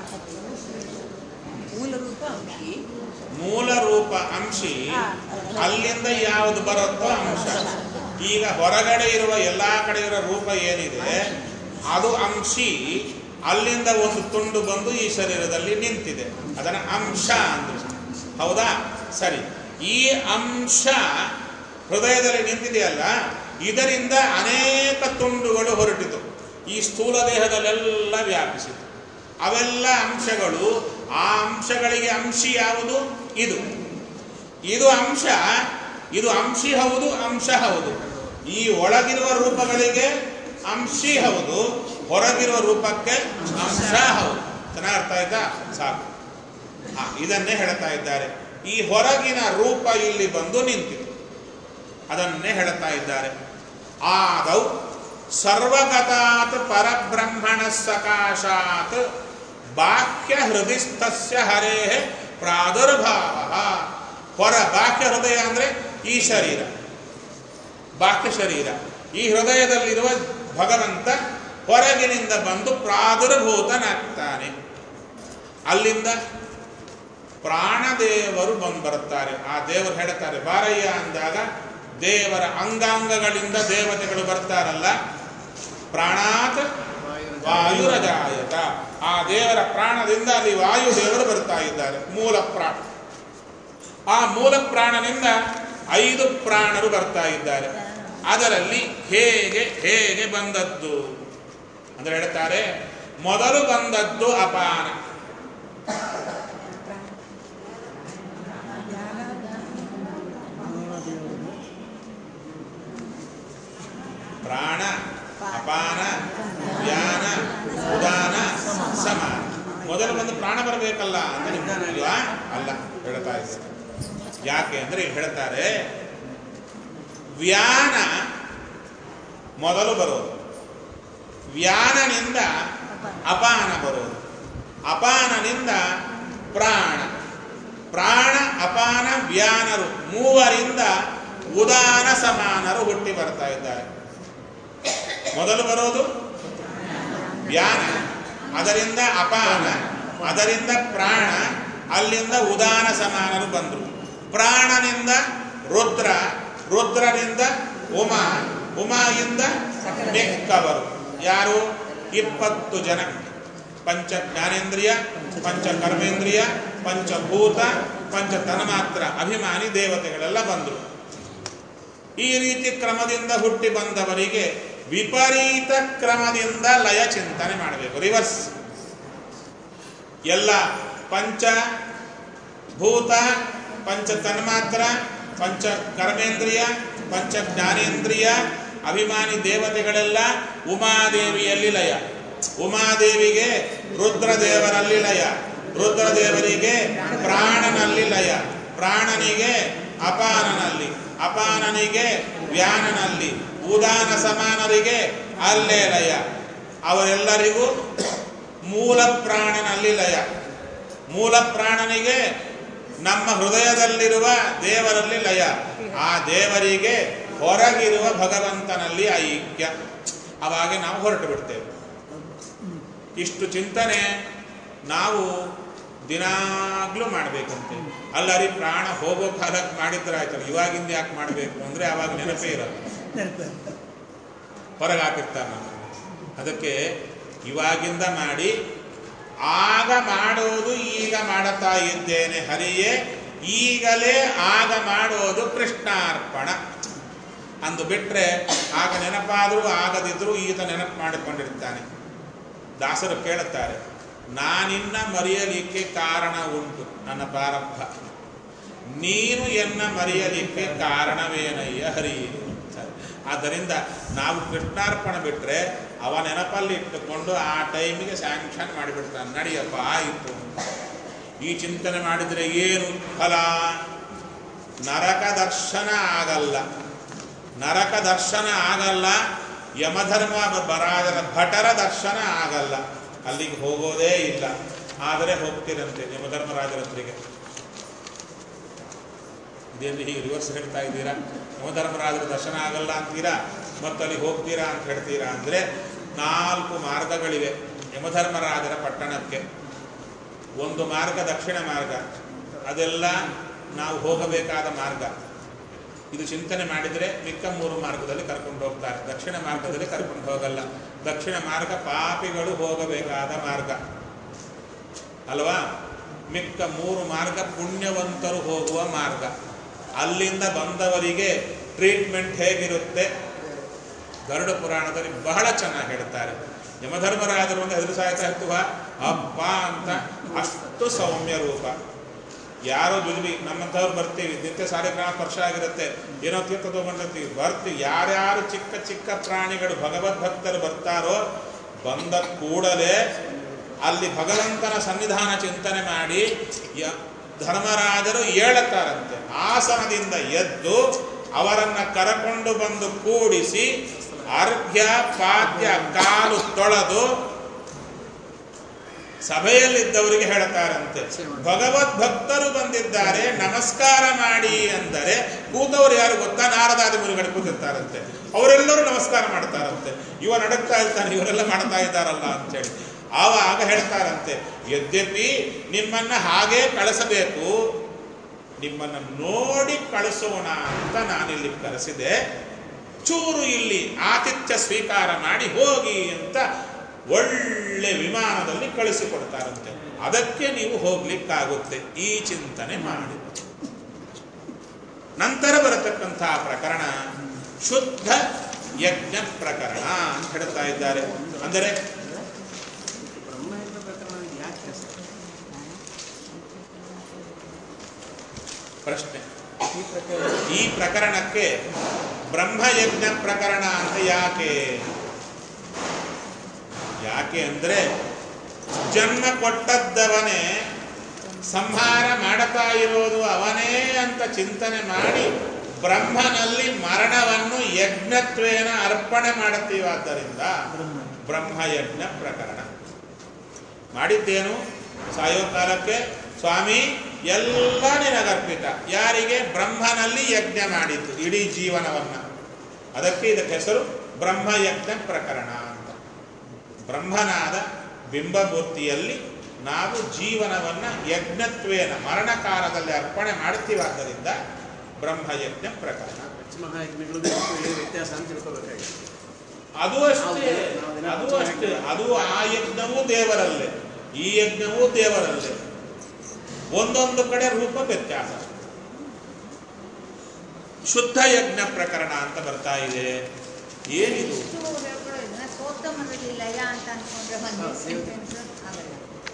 F: ಮೂಲ ರೂಪ ಅಂಶಿ
A: ಮೂಲ ರೂಪ ಅಂಶಿ ಅಲ್ಲಿಂದ ಯಾವುದು ಬರುತ್ತೋ ಅಂಶ ಈಗ ಹೊರಗಡೆ ಇರುವ ಎಲ್ಲಾ ಕಡೆ ಇರೋ ರೂಪ ಏನಿದೆ ಅದು ಅಂಶಿ ಅಲ್ಲಿಂದ ಒಂದು ತುಂಡು ಬಂದು ಈ ಶರೀರದಲ್ಲಿ ನಿಂತಿದೆ ಅದನ್ನ ಅಂಶ ಅಂದ್ರು ಹೌದಾ ಸರಿ ಈ ಅಂಶ ಹೃದಯದಲ್ಲಿ ನಿಂತಿದೆಯಲ್ಲ ಇದರಿಂದ ಅನೇಕ ತುಂಡುಗಳು ಹೊರಟಿತು ಈ ಸ್ಥೂಲ ದೇಹದಲ್ಲೆಲ್ಲ ವ್ಯಾಪಿಸಿತು ಅವೆಲ್ಲ ಅಂಶಗಳು ಆ ಅಂಶಗಳಿಗೆ ಅಂಶಿ ಯಾವುದು ಇದು ಇದು ಅಂಶ ಇದು ಅಂಶಿ ಹೌದು ಅಂಶ ಹೌದು ಈ ಒಳಗಿರುವ ರೂಪಗಳಿಗೆ ಅಂಶಿ ಹೌದು ಹೊರಗಿರುವ ರೂಪಕ್ಕೆ ಅಂಶ ಹೌದು ಚೆನ್ನಾಗಿ ಅರ್ಥ ಆಯ್ತಾ ಸಾಕು ಆ, ಇದನ್ನೇ ಹೇಳ್ತಾ ಇದ್ದಾರೆ ಈ ಹೊರಗಿನ ರೂಪ ಇಲ್ಲಿ ಬಂದು ನಿಂತಿತು ಅದನ್ನೇ ಹೇಳ್ತಾ ಇದ್ದಾರೆ ಆದೌ ಸರ್ವಗತಾತ್ ಪರಬ್ರಹ್ಮಣ ಸಕಾಶಾತ್ ಬಾಹ್ಯ ಹೃದಯಸ್ಥಸ್ಯ ಹರೇ ಪ್ರಾದುರ್ಭಾವ ಹೊರ ಬಾಹ್ಯ ಹೃದಯ ಅಂದ್ರೆ ಈ ಶರೀರ ಬಾಹ್ಯ ಶರೀರ ಈ ಹೃದಯದಲ್ಲಿರುವ ಭಗವಂತ ಹೊರಗಿನಿಂದ ಬಂದು ಪ್ರಾದುರ್ಭೂತನಾಗ್ತಾನೆ ಅಲ್ಲಿಂದ ಪ್ರಾಣದೇವರು ಬಂದು ಬರುತ್ತಾರೆ ಆ ದೇವರು ಹೇಳ್ತಾರೆ ಬಾರಯ್ಯ ಅಂದಾಗ ದೇವರ ಅಂಗಾಂಗಗಳಿಂದ ದೇವತೆಗಳು ಬರ್ತಾರಲ್ಲ ಪ್ರಾಣಾತ್ ವಾಯುರಜಾಯತ ಆ ದೇವರ ಪ್ರಾಣದಿಂದ ಅಲ್ಲಿ ವಾಯುದೇವರು ಬರ್ತಾ ಇದ್ದಾರೆ ಮೂಲ ಪ್ರಾಣ ಆ ಮೂಲ ಪ್ರಾಣನಿಂದ ಐದು ಪ್ರಾಣರು ಬರ್ತಾ ಇದ್ದಾರೆ ಅದರಲ್ಲಿ ಹೇಗೆ ಹೇಗೆ ಬಂದದ್ದು ಅಂದ್ರೆ ಹೇಳ್ತಾರೆ ಮೊದಲು ಬಂದದ್ದು ಅಪಾನ ಪ್ರಾಣ ಅಪಾನ ವ್ಯಾನ ಉದಾನ ಸಮಾನ ಮೊದಲು ಬಂದು ಪ್ರಾಣ ಬರಬೇಕಲ್ಲ ಅಂತ ನಿಮ್ಗೆ ಇಲ್ವಾ? ಅಲ್ಲ ಹೇಳ್ತಾ ಇದ್ದಾರೆ ಯಾಕೆ ಅಂದ್ರೆ ಇಲ್ಲಿ ಹೇಳ್ತಾರೆ ವ್ಯಾನ ಮೊದಲು ಬರೋದು ವ್ಯಾನನಿಂದ ಅಪಾನ ಬರೋದು ಅಪಾನನಿಂದ ಪ್ರಾಣ ಪ್ರಾಣ ಅಪಾನ ವ್ಯಾನರು ಮೂವರಿಂದ ಉದಾನ ಸಮಾನರು ಹುಟ್ಟಿ ಬರ್ತಾ ಇದ್ದಾರೆ ಮೊದಲು ಬರೋದು ವ್ಯಾನ ಅದರಿಂದ ಅಪಾನ ಅದರಿಂದ ಪ್ರಾಣ ಅಲ್ಲಿಂದ ಉದಾನ ಸಮಾನರು ಬಂದರು ಪ್ರಾಣನಿಂದ ರುದ್ರ ರುದ್ರನಿಂದ ಉಮಾ ಉಮಾಯಿಂದ ಮೆಕ್ಕವರು ಯಾರು ಇಪ್ಪತ್ತು ಜನ ಪಂಚ ಜ್ಞಾನೇಂದ್ರಿಯ ಪಂಚ ಕರ್ಮೇಂದ್ರಿಯ ಪಂಚಭೂತ ಪಂಚ ತನ್ಮಾತ್ರ ಅಭಿಮಾನಿ ದೇವತೆಗಳೆಲ್ಲ ಬಂದರು ಈ ರೀತಿ ಕ್ರಮದಿಂದ ಹುಟ್ಟಿ ಬಂದವರಿಗೆ ವಿಪರೀತ ಕ್ರಮದಿಂದ ಲಯ ಚಿಂತನೆ ಮಾಡಬೇಕು ರಿವರ್ಸ್ ಎಲ್ಲ ಪಂಚ ಭೂತ ಪಂಚ ತನ್ಮಾತ್ರ ಪಂಚ ಕರ್ಮೇಂದ್ರಿಯ ಪಂಚ ಜ್ಞಾನೇಂದ್ರಿಯ ಅಭಿಮಾನಿ ದೇವತೆಗಳೆಲ್ಲ ಉಮಾದೇವಿಯಲ್ಲಿ ಲಯ ಉಮಾದೇವಿಗೆ ರುದ್ರದೇವರಲ್ಲಿ ಲಯ ರುದ್ರದೇವರಿಗೆ ಪ್ರಾಣನಲ್ಲಿ ಲಯ ಪ್ರಾಣನಿಗೆ ಅಪಾನನಲ್ಲಿ ಅಪಾನನಿಗೆ ವ್ಯಾನನಲ್ಲಿ ಉದಾನ ಸಮಾನರಿಗೆ ಅಲ್ಲೇ ಲಯ ಅವರೆಲ್ಲರಿಗೂ ಮೂಲ ಪ್ರಾಣನಲ್ಲಿ ಲಯ ಮೂಲ ಪ್ರಾಣನಿಗೆ ನಮ್ಮ ಹೃದಯದಲ್ಲಿರುವ ದೇವರಲ್ಲಿ ಲಯ ಆ ದೇವರಿಗೆ ಹೊರಗಿರುವ ಭಗವಂತನಲ್ಲಿ ಐಕ್ಯ ಅವಾಗ ನಾವು ಹೊರಟು ಬಿಡ್ತೇವೆ ಇಷ್ಟು ಚಿಂತನೆ ನಾವು ದಿನಾಗ್ಲೂ ಮಾಡಬೇಕಂತೆ ಅಲ್ಲರಿ ಪ್ರಾಣ ಹೋಗೋ ಕಾಲಕ್ಕೆ ಮಾಡಿದ್ರೆ ಆಯ್ತಲ್ಲ ಇವಾಗಿಂದ ಯಾಕೆ ಮಾಡಬೇಕು ಅಂದ್ರೆ ಅವಾಗ ನೆನಪೇ ಇರಲ್ಲ ಹೊರಗೆ ಹಾಕಿರ್ತಾರೆ ನಮ್ಮನ್ನು ಅದಕ್ಕೆ ಇವಾಗಿಂದ ಮಾಡಿ ಆಗ ಮಾಡೋದು ಈಗ ಮಾಡುತ್ತಾ ಇದ್ದೇನೆ ಹರಿಯೇ ಈಗಲೇ ಆಗ ಮಾಡೋದು ಕೃಷ್ಣಾರ್ಪಣ ಅಂದು ಬಿಟ್ರೆ ಆಗ ನೆನಪಾದರೂ ಆಗದಿದ್ರೂ ಈತ ನೆನಪು ಮಾಡಿಕೊಂಡಿರ್ತಾನೆ ದಾಸರು ಕೇಳುತ್ತಾರೆ ನಾನಿನ್ನ ಮರೆಯಲಿಕ್ಕೆ ಕಾರಣ ಉಂಟು ನನ್ನ ಪ್ರಾರಂಭ ನೀನು ಎನ್ನ ಮರೆಯಲಿಕ್ಕೆ ಕಾರಣವೇನಯ್ಯ ಹರಿ ಆದ್ದರಿಂದ ನಾವು ಕೃಷ್ಣಾರ್ಪಣ ಬಿಟ್ಟರೆ ಅವ ನೆನಪಲ್ಲಿ ಇಟ್ಟುಕೊಂಡು ಆ ಟೈಮಿಗೆ ಸ್ಯಾಂಕ್ಷನ್ ಮಾಡಿಬಿಡ್ತಾನೆ ನಡಿಯಪ್ಪ ಆಯಿತು ಈ ಚಿಂತನೆ ಮಾಡಿದರೆ ಏನು ಫಲ ನರಕ ದರ್ಶನ ಆಗಲ್ಲ ನರಕ ದರ್ಶನ ಆಗಲ್ಲ ಯಮಧರ್ಮ ಬರಾದರ ಭಟರ ದರ್ಶನ ಆಗಲ್ಲ ಅಲ್ಲಿಗೆ ಹೋಗೋದೇ ಇಲ್ಲ ಆದರೆ ಹೋಗ್ತೀರಂತೆ ಯಮಧರ್ಮರಾಜರ ಹತ್ರಿಗೆ ಇದೇನು ಹೀಗೆ ರಿವರ್ಸ್ ಹೇಳ್ತಾ ಇದ್ದೀರಾ ಯಮಧರ್ಮರಾಜರ ದರ್ಶನ ಆಗಲ್ಲ ಅಂತೀರಾ ಮತ್ತು ಅಲ್ಲಿ ಹೋಗ್ತೀರಾ ಅಂತ ಹೇಳ್ತೀರಾ ಅಂದರೆ ನಾಲ್ಕು ಮಾರ್ಗಗಳಿವೆ ಯಮಧರ್ಮರಾಜರ ಪಟ್ಟಣಕ್ಕೆ ಒಂದು ಮಾರ್ಗ ದಕ್ಷಿಣ ಮಾರ್ಗ ಅದೆಲ್ಲ ನಾವು ಹೋಗಬೇಕಾದ ಮಾರ್ಗ ಇದು ಚಿಂತನೆ ಮಾಡಿದರೆ ಮಿಕ್ಕ ಮೂರು ಮಾರ್ಗದಲ್ಲಿ ಕರ್ಕೊಂಡು ಹೋಗ್ತಾರೆ ದಕ್ಷಿಣ ಮಾರ್ಗದಲ್ಲಿ ಕರ್ಕೊಂಡು ಹೋಗಲ್ಲ ದಕ್ಷಿಣ ಮಾರ್ಗ ಪಾಪಿಗಳು ಹೋಗಬೇಕಾದ ಮಾರ್ಗ ಅಲ್ವಾ ಮಿಕ್ಕ ಮೂರು ಮಾರ್ಗ ಪುಣ್ಯವಂತರು ಹೋಗುವ ಮಾರ್ಗ ಅಲ್ಲಿಂದ ಬಂದವರಿಗೆ ಟ್ರೀಟ್ಮೆಂಟ್ ಹೇಗಿರುತ್ತೆ ಗರುಡ ಪುರಾಣದಲ್ಲಿ ಬಹಳ ಚೆನ್ನಾಗಿ ಹೇಳ್ತಾರೆ ಯಮಧರ್ಮರಾಜರು ಒಂದು ಎದುರು ಸಾಯ್ತಾ ಇರ್ತವ ಅಪ್ಪ ಅಂತ ಅಷ್ಟು ಸೌಮ್ಯ ರೂಪ ಯಾರೋ ಜುಜುಬಿ ನಮ್ಮಂಥವ್ರು ಬರ್ತೀವಿ ನಿತ್ಯ ಸಾಲಿಗ್ರಾಮ ವರ್ಷ ಆಗಿರುತ್ತೆ ಏನೋ ತೀರ್ಥ ತಗೊಂಡಿರ್ತೀವಿ ಬರ್ತೀವಿ ಯಾರ್ಯಾರು ಚಿಕ್ಕ ಚಿಕ್ಕ ಪ್ರಾಣಿಗಳು ಭಗವದ್ ಭಕ್ತರು ಬರ್ತಾರೋ ಬಂದ ಕೂಡಲೇ ಅಲ್ಲಿ ಭಗವಂತನ ಸನ್ನಿಧಾನ ಚಿಂತನೆ ಮಾಡಿ ಯ- ಧರ್ಮರಾಜರು ಏಳುತ್ತಾರಂತೆ ಆಸನದಿಂದ ಎದ್ದು ಅವರನ್ನ ಕರಕೊಂಡು ಬಂದು ಕೂಡಿಸಿ ಅರ್ಘ್ಯ ಪಾದ್ಯ ಕಾಲು ತೊಳೆದು ಸಭೆಯಲ್ಲಿದ್ದವರಿಗೆ ಹೇಳ್ತಾರಂತೆ ಭಗವದ್ ಭಕ್ತರು ಬಂದಿದ್ದಾರೆ ನಮಸ್ಕಾರ ಮಾಡಿ ಅಂದರೆ ಕೂತವರು ಯಾರು ಗೊತ್ತಾ ನಾರದಾದಿ ಮುನಿಗಳು ಕೂತಿರ್ತಾರಂತೆ ಅವರೆಲ್ಲರೂ ನಮಸ್ಕಾರ ಮಾಡ್ತಾರಂತೆ ಇವ ನಡಕ್ತಾ ಇರ್ತಾನೆ ಇವರೆಲ್ಲ ಮಾಡ್ತಾ ಇದ್ದಾರಲ್ಲ ಅಂತೇಳಿ ಆವಾಗ ಹೇಳ್ತಾರಂತೆ ಯದ್ಯಪಿ ನಿಮ್ಮನ್ನ ಹಾಗೇ ಕಳಿಸಬೇಕು ನಿಮ್ಮನ್ನ ನೋಡಿ ಕಳಿಸೋಣ ಅಂತ ನಾನಿಲ್ಲಿ ಕರೆಸಿದೆ ಚೂರು ಇಲ್ಲಿ ಆತಿಥ್ಯ ಸ್ವೀಕಾರ ಮಾಡಿ ಹೋಗಿ ಅಂತ ಒಳ್ಳೆ ವಿಮಾನದಲ್ಲಿ ಕಳಿಸಿಕೊಡ್ತಾರಂತೆ ಅದಕ್ಕೆ ನೀವು ಹೋಗ್ಲಿಕ್ಕಾಗುತ್ತೆ ಈ ಚಿಂತನೆ ಮಾಡಿ ನಂತರ ಬರತಕ್ಕಂತಹ ಪ್ರಕರಣ ಶುದ್ಧ ಯಜ್ಞ ಪ್ರಕರಣ ಅಂತ ಹೇಳ್ತಾ ಇದ್ದಾರೆ ಅಂದರೆ
H: ಬ್ರಹ್ಮಯಜ್ಞ ಪ್ರಕರಣ ಯಾಕೆ ಹೆಸರು
A: ಪ್ರಶ್ನೆ ಈ ಪ್ರಕರಣಕ್ಕೆ ಬ್ರಹ್ಮಯಜ್ಞ ಪ್ರಕರಣ ಅಂತ ಯಾಕೆ ಯಾಕೆ ಅಂದ್ರೆ ಜನ್ಮ ಕೊಟ್ಟದ್ದವನೇ ಸಂಹಾರ ಮಾಡುತ್ತಾ ಇರೋದು ಅವನೇ ಅಂತ ಚಿಂತನೆ ಮಾಡಿ ಬ್ರಹ್ಮನಲ್ಲಿ ಮರಣವನ್ನು ಯಜ್ಞತ್ವೇನ ಅರ್ಪಣೆ ಮಾಡುತ್ತೀವಾದ್ದರಿಂದ ಬ್ರಹ್ಮಯಜ್ಞ ಪ್ರಕರಣ ಮಾಡಿದ್ದೇನು ಸಾಯೋ ಕಾಲಕ್ಕೆ ಸ್ವಾಮಿ ಎಲ್ಲ ನಿನಗರ್ಪಿತ ಯಾರಿಗೆ ಬ್ರಹ್ಮನಲ್ಲಿ ಯಜ್ಞ ಮಾಡಿದ್ದು ಇಡೀ ಜೀವನವನ್ನ ಅದಕ್ಕೆ ಇದಕ್ಕೆ ಹೆಸರು ಬ್ರಹ್ಮಯಜ್ಞ ಪ್ರಕರಣ ಅಂತ ಬ್ರಹ್ಮನಾದ ಬಿಂಬಮೂರ್ತಿಯಲ್ಲಿ ನಾವು ಜೀವನವನ್ನ ಯಜ್ಞತ್ವೇನ ಮರಣ ಕಾಲದಲ್ಲಿ ಅರ್ಪಣೆ ಮಾಡುತ್ತೀವಾದ್ದರಿಂದ ಬ್ರಹ್ಮಯಜ್ಞ ಪ್ರಕರಣ
H: ಪಂಚಮಹಾಯಜ್ಞಗಳು ಇದಕ್ಕೂ ಏನು ವ್ಯತ್ಯಾಸ ಅಂತ ತಿಳ್ಕೊಬೇಕಾಗಿದೆ
A: ಅದು ಅಷ್ಟೇ ಅದು ಅಷ್ಟೇ ಅದು ಆ ಯಜ್ಞವೂ ದೇವರಲ್ಲೇ ಈ ಯಜ್ಞವೂ ದೇವರಲ್ಲೇ ಒಂದೊಂದು ಕಡೆ ರೂಪ ವ್ಯತ್ಯಾಸ ಶುದ್ಧ ಯಜ್ಞ ಪ್ರಕರಣ ಅಂತ ಬರ್ತಾ ಇದೆ ಏನಿದು
D: ಇಷ್ಟು ಹೇಳ್ಕೊಳ್ಳೋದನ್ನ ಸೋತ್ತಮದಲ್ಲಿ ಲಯ ಅಂತ ಅನ್ಕೊಂಡ್ರೆ ಒಂದು ಸೆಂಟೆನ್ಸ್ ಆಗಲ್ಲ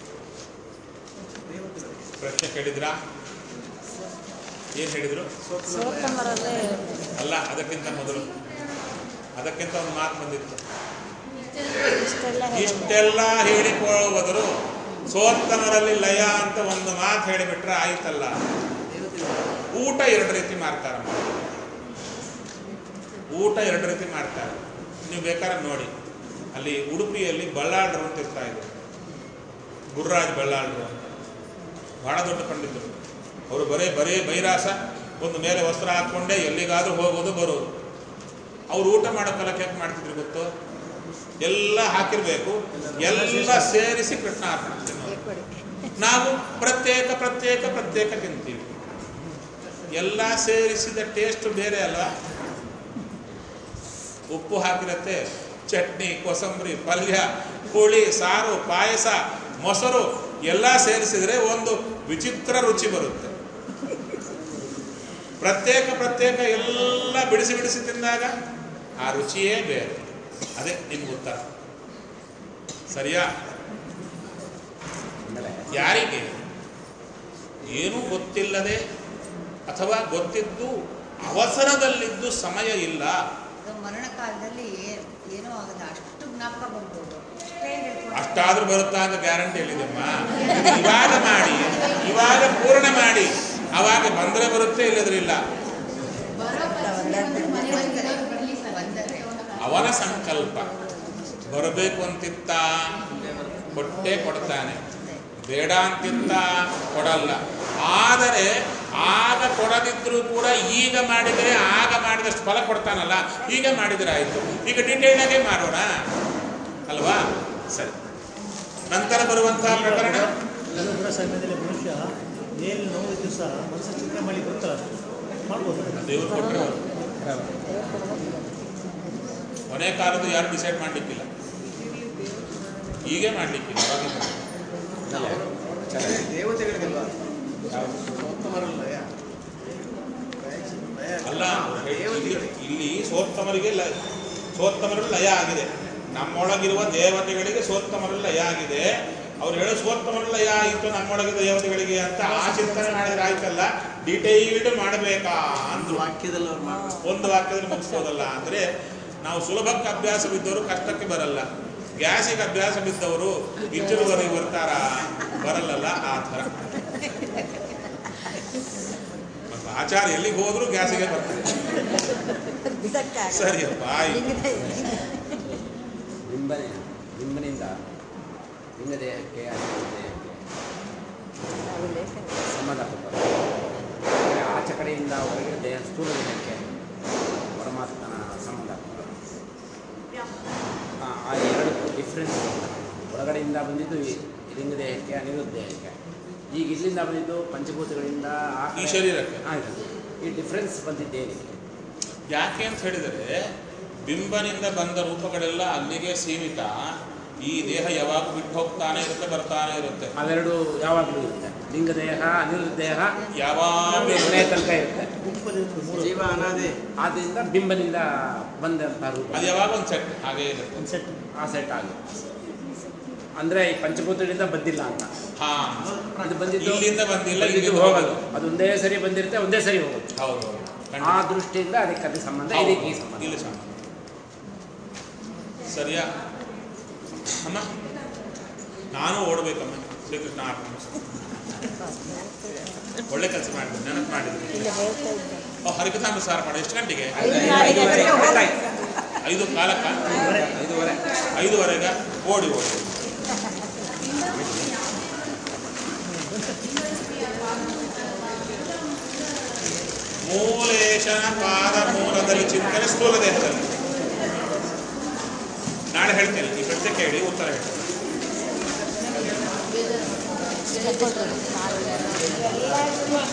A: ಪ್ರಶ್ನೆ ಕೇಳಿದ್ರಾ ಏನ್ ಹೇಳಿದ್ರು
C: ಸೋತಮರಲ್ಲೇ
A: ಅಲ್ಲ ಅದಕ್ಕಿಂತ ಮೊದಲು ಅದಕ್ಕಿಂತ ಒಂದು ಮಾತು ಬಂದಿತ್ತು
C: ಇಷ್ಟೆಲ್ಲ ಹೇಳಿದ್ರು.
A: ಇಷ್ಟೆಲ್ಲ ಹೇಳಿಕೊಳ್ಳುವುದರು ಸೋತ್ತಮರಲ್ಲಿ ಲಯ ಅಂತ ಒಂದು ಮಾತು ಹೇಳಿಬಿಟ್ರೆ ಆಯ್ತಲ್ಲ ಊಟ ಎರಡು ರೀತಿ ಮಾಡ್ತಾರೆ ಊಟ ಎರಡು ರೀತಿ ಮಾಡ್ತಾರೆ ನೀವು ಬೇಕಾದ್ರೆ ನೋಡಿ ಅಲ್ಲಿ ಉಡುಪಿಯಲ್ಲಿ ಬಳ್ಳಾಳ್ರು ಅಂತ ಇರ್ತಾ ಇದ್ರು ಗುರುರಾಜ್ ಬಳ್ಳಾಳ್ರು ಅಂತ ಬಹಳ ದೊಡ್ಡ ಪಂಡಿತರು ಅವರು ಬರೇ ಬರೇ ಬೈರಾಸ ಒಂದು ಮೇಲೆ ವಸ್ತ್ರ ಹಾಕ್ಕೊಂಡೇ ಎಲ್ಲಿಗಾದ್ರೂ ಹೋಗೋದು ಬರೋದು ಅವ್ರು ಊಟ ಮಾಡೋ ಕಾಲಕ್ಕೆ ಹೇಗೆ ಮಾಡ್ತಿದ್ರು ಗೊತ್ತು ಎಲ್ಲ ಹಾಕಿರ್ಬೇಕು ಎಲ್ಲ ಸೇರಿಸಿ ಕೃಷ್ಣ ಅರ್ಪಣೆ ತಿನ್ನೋದು. ನಾವು ಪ್ರತ್ಯೇಕ ಪ್ರತ್ಯೇಕ ಪ್ರತ್ಯೇಕ ತಿಂತೀವಿ ಎಲ್ಲ ಸೇರಿಸಿದ ಟೇಸ್ಟ್ ಬೇರೆ ಅಲ್ವಾ ಉಪ್ಪು ಹಾಕಿರತ್ತೆ ಚಟ್ನಿ ಕೊಸಂಬರಿ ಪಲ್ಯ ಹುಳಿ ಸಾರು ಪಾಯಸ ಮೊಸರು ಎಲ್ಲ ಸೇರಿಸಿದ್ರೆ ಒಂದು ವಿಚಿತ್ರ ರುಚಿ ಬರುತ್ತೆ ಪ್ರತ್ಯೇಕ ಪ್ರತ್ಯೇಕ ಎಲ್ಲ ಬಿಡಿಸಿ ಬಿಡಿಸಿ ತಿಂದಾಗ ಆ ರುಚಿಯೇ ಬೇರೆ ಅದೇ ನಿಮ್ಗೆ ಉತ್ತರ ಸರಿಯಾ ಯಾರಿಗೆ ಏನೂ ಗೊತ್ತಿಲ್ಲದೆ ಅಥವಾ ಗೊತ್ತಿದ್ದು ಅವಸರದಲ್ಲಿದ್ದು ಸಮಯ ಇಲ್ಲ
D: ಅದು ಮರಣ ಕಾಲದಲ್ಲಿ ಏ- ಏನೂ ಆಗಲ್ಲ ಅಷ್ಟು ಜ್ಞಾಪಕ ಬರ್ಬೋದು ಅಷ್ಟೇ ಹೇಳ್ಕೊಂಡು
A: ಅಷ್ಟಾದ್ರೂ ಬರುತ್ತಾ ಅಂತ ಗ್ಯಾರಂಟಿ ಹೇಳಿದೆಮ್ಮ ಇವಾಗ ಮಾಡಿ ಇವಾಗ ಪೂರ್ಣ ಮಾಡಿ ಅವಾಗ ಬಂದರೆ ಬರುತ್ತೆ ಇಲ್ಲದ್ರೆ ಇಲ್ಲ
D: ಬಂದರೆ
A: ಅವನ ಸಂಕಲ್ಪ ಬರಬೇಕು ಅಂತಿತ್ತ ಕೊಟ್ಟೇ ಕೊಡ್ತಾನೆ ಬೇಡ ಅಂತಿತ್ತ ಕೊಡಲ್ಲ ಆದರೆ ಆಗ ಕೊಡದಿದ್ರೂ ಕೂಡ ಈಗ ಮಾಡಿದರೆ ಆಗ ಮಾಡಿದಷ್ಟು ಫಲ ಕೊಡ್ತಾನಲ್ಲ ಈಗ ಮಾಡಿದರೆ ಆಯಿತು ಈಗ ಡೀಟೇಲ್ ಆಗೇ ಮಾಡೋಣ ಅಲ್ವಾ ಸರಿ ನಂತರ ಬರುವಂತಹ ಪ್ರಕರಣ
I: ಎಲ್ಲರೂ ಕೂಡ ಸಮಯದಲ್ಲಿ ಮನುಷ್ಯ ಏನು ನೋವು ದಿವಸ ಮನಸ್ಸು ಚಿಂತನೆ ಮಾಡಿ ಬರುತ್ತಲ್ಲ ಮಾಡ್ಬೋದು
A: ದೇವರು ಕೊಟ್ಟರೆ ಕೊನೆ ಕಾಲದ ಯಾರು ಡಿಸೈಡ್ ಮಾಡಲಿಕ್ಕಿಲ್ಲ ಹೀಗೆ ಮಾಡಲಿಕ್ಕಿಲ್ಲ ಅವಾಗಿಂದ.
H: ದೇವತೆಗಳಿಗಲ್ವಾ ಸೋತ್ತಮರಲ್ಲ ಯಾ? ಲಯ-
A: ಅಲ್ಲ ಇಲ್ಲಿ
H: ದೇವತೆಗಳಿಗೆ
A: ಇಲ್ಲಿ ಸೋತ್ತಮರಿಗೆ ಲ ಸೋತ್ತಮರಲ್ಲಿ ಲಯ ಆಗಿದೆ ನಮ್ಮೊಳಗಿರುವ ದೇವತೆಗಳಿಗೆ ಸೋತ್ತಮರಲ್ಲಿ ಲಯ ಆಗಿದೆ ಅವ್ರು ಹೇಳೋ ಸೋತ್ತಮರಲ್ಲಿ ಲಯ ಆಯಿತು ನಮ್ಮೊಳಗಿರುವ ದೇವತೆಗಳಿಗೆ ಅಂತ ಆ ಚಿಂತನೆ ಮಾಡಿದ್ರೆ ಆಯ್ತಲ್ಲ ಡಿಟೈಲ್ಡ್ ಮಾಡಬೇಕಾ
H: ಒಂದು
A: ಅಂದ್ರು
H: ವಾಕ್ಯದಲ್ಲಿ ಅವ್ರು ಮಾಡ್ತಾರೆ
A: ಒಂದು ವಾಕ್ಯದಲ್ಲಿ ಮುಗಿಸ್ಬೋದಲ್ಲ ಅಂದ್ರೆ ನಾವು ಸುಲಭಕ್ಕೆ ಅಭ್ಯಾಸ ಬಿದ್ದವರು ಕಷ್ಟಕ್ಕೆ ಬರಲ್ಲ ಗ್ಯಾಸಿಗೆ ಅಭ್ಯಾಸ ಬಿದ್ದವರು ಇಚ್ಚರುವರೆಗೆ ಬರ್ತಾರ ಬರಲ್ಲಲ್ಲ ಆ ಥರ ಮತ್ತು ಆಚಾರ ಎಲ್ಲಿಗೆ ಹೋದ್ರು ಗ್ಯಾಸಿಗೆ ಬರ್ತಾರೆ
C: ಬಿಡಕ್ಕಾಗಲ್ಲ.
A: ಸರಿಯಪ್ಪ ಆಯ್ತು
C: ಹಿಂಗಿದೆ.
B: ನಿಂಬನೆ ನಿಂಬನಿಂದ ಲಿಂಗ ದೇಹಕ್ಕೆ ಅನಿರುದ್ಧ ದೇಹಕ್ಕೆ
C: ಅದು ಲೇಖನ
B: ಸಂಬಂಧಪಟ್ಟದ್ದು ಅಂದರೆ ಆಚೆ ಕಡೆಯಿಂದ ಹೊರಗೆ ದೇಹ ಸ್ಥೂಲ ದೇಹಕ್ಕೆ ಪರಮಾತ್ಮನ ಸಂಬಂಧಪಟ್ಟದ್ದು ಆ ಆ ಎರಡು ಡಿಫ್ರೆನ್ಸ್ ಒಳಗಡೆಯಿಂದ ಬಂದಿದ್ದು ಈ ಲಿಂಗ ದೇಹಕ್ಕೆ ಅನಿರುದ್ಧ ದೇಹಕ್ಕೆ ಈಗ ಇಲ್ಲಿಂದ ಬಂದಿದ್ದು ಪಂಚಭೂತಗಳಿಂದ ಆ ಕಡೆ-
A: ಈ ಶರೀರಕ್ಕೆ.
B: ಆಯ್ತು ಈ ಡಿಫ್ರೆನ್ಸ್ ಬಂದಿದ್ದೇನಿದೆ
A: ಯಾಕೆ ಅಂತ ಹೇಳಿದರೆ ಬಿಂಬನಿಂದ ಬಂದ ರೂಪಗಳೆಲ್ಲ ಅಲ್ಲಿಗೆ ಸೀಮಿತ ಈ ದೇಹ ಯಾವಾಗ ಬಿಟ್ಟು ಹೋಗ್ತಾನೆ ಇರುತ್ತೆ ಬರ್ತಾನೆ ಇರುತ್ತೆ
B: ಅವೆರಡು ಯಾವಾಗಲೂ ಇರುತ್ತೆ ಲಿಂಗ ದೇಹ ಅನಿರುದ್ಧ ದೇಹ
A: ಯಾವಾಗಲೂ
B: ಮನೆಯ ತನಕ ಇರುತ್ತೆ
I: ಗುಂಪಲ್ಲಿರುತ್ತೆ ಮೂರು
H: ಜೀವ ಅನಾದಿ
B: ಆದ್ದರಿಂದ ಬಿಂಬನಿಂದ ಬಂದಂತಹ ರೂಪ
A: ಅದು ಯಾವಾಗ ಒಂದು ಸೆಟ್ ಹಾಗೇ ಇರುತ್ತೆ
I: ಒಂದು ಸೆಟ್
B: ಆ ಸೆಟ್ ಆಗುತ್ತೆ ಅಂದರೆ ಈ ಪಂಚಭೂತಗಳಿಂದ ಬಂದಿಲ್ಲ ಅಂತ
A: ಹಾ
B: ಇದು ಬಂದಿದ್ದು
A: ಇಲ್ಲಿಂದ ಬಂದಿಲ್ಲ
B: ಬಂದಿದ್ದು
A: ಇಲ್ಲಿಂದ
B: ಹೋಗಲ್ಲ ಅದು ಒಂದೇ ಸರಿ ಬಂದಿರುತ್ತೆ ಒಂದೇ ಸರಿ ಹೋಗುತ್ತೆ
A: ಹೌದು
B: ಆ ದೃಷ್ಟಿಯಿಂದ ಅದಕ್ಕೆ ಅದು ಸಂಬಂಧ ಇದಕ್ಕೆ ಈ ಸಂಬಂಧ
A: ಇಲ್ಲಿ ಸಂಬಂಧ ಸರಿಯಾ ಅಮ್ಮ ನಾನು ಓಡಬೇಕಮ್ಮ ಶ್ರೀಕೃಷ್ಣ ಅರ್ಪಣೆ. ಒಳ್ಳೆ ಕೆಲಸ ಮಾಡಿದ್ವಿ ನೆನಪು ಮಾಡಿದ್ವಿ
C: ಇಲ್ಲ ಹೇಳ್ತಾ ಇದ್ದೆ
A: ಓ ಹರಿಕಥಾಂಬ ಸಾರ ಮಾಡಿ ಎಷ್ಟು ಗಂಟೆಗೆ
B: ಐದುವರೆ
A: ಐದು ಕಾಲಕ್ಕ
B: ಐದುವರೆ
A: ಐದುವರೆಗ ಓಡಿ ಓಡಿ ಮೂಲೇಶನ ಪಾದ ಮೂಲದಲ್ಲಿ ಚಿಂತನೆ ಸ್ಥೂಲ ದೇಹದಲ್ಲಿ ನಾಳೆ ಹೇಳ್ತೇನೆ ಈ ಪ್ರಶ್ನೆ ಕೇಳಿ ಉತ್ತರ ಹೇಳ್ತೇನೆ
C: ಎಲ್ಲರಿಗೂ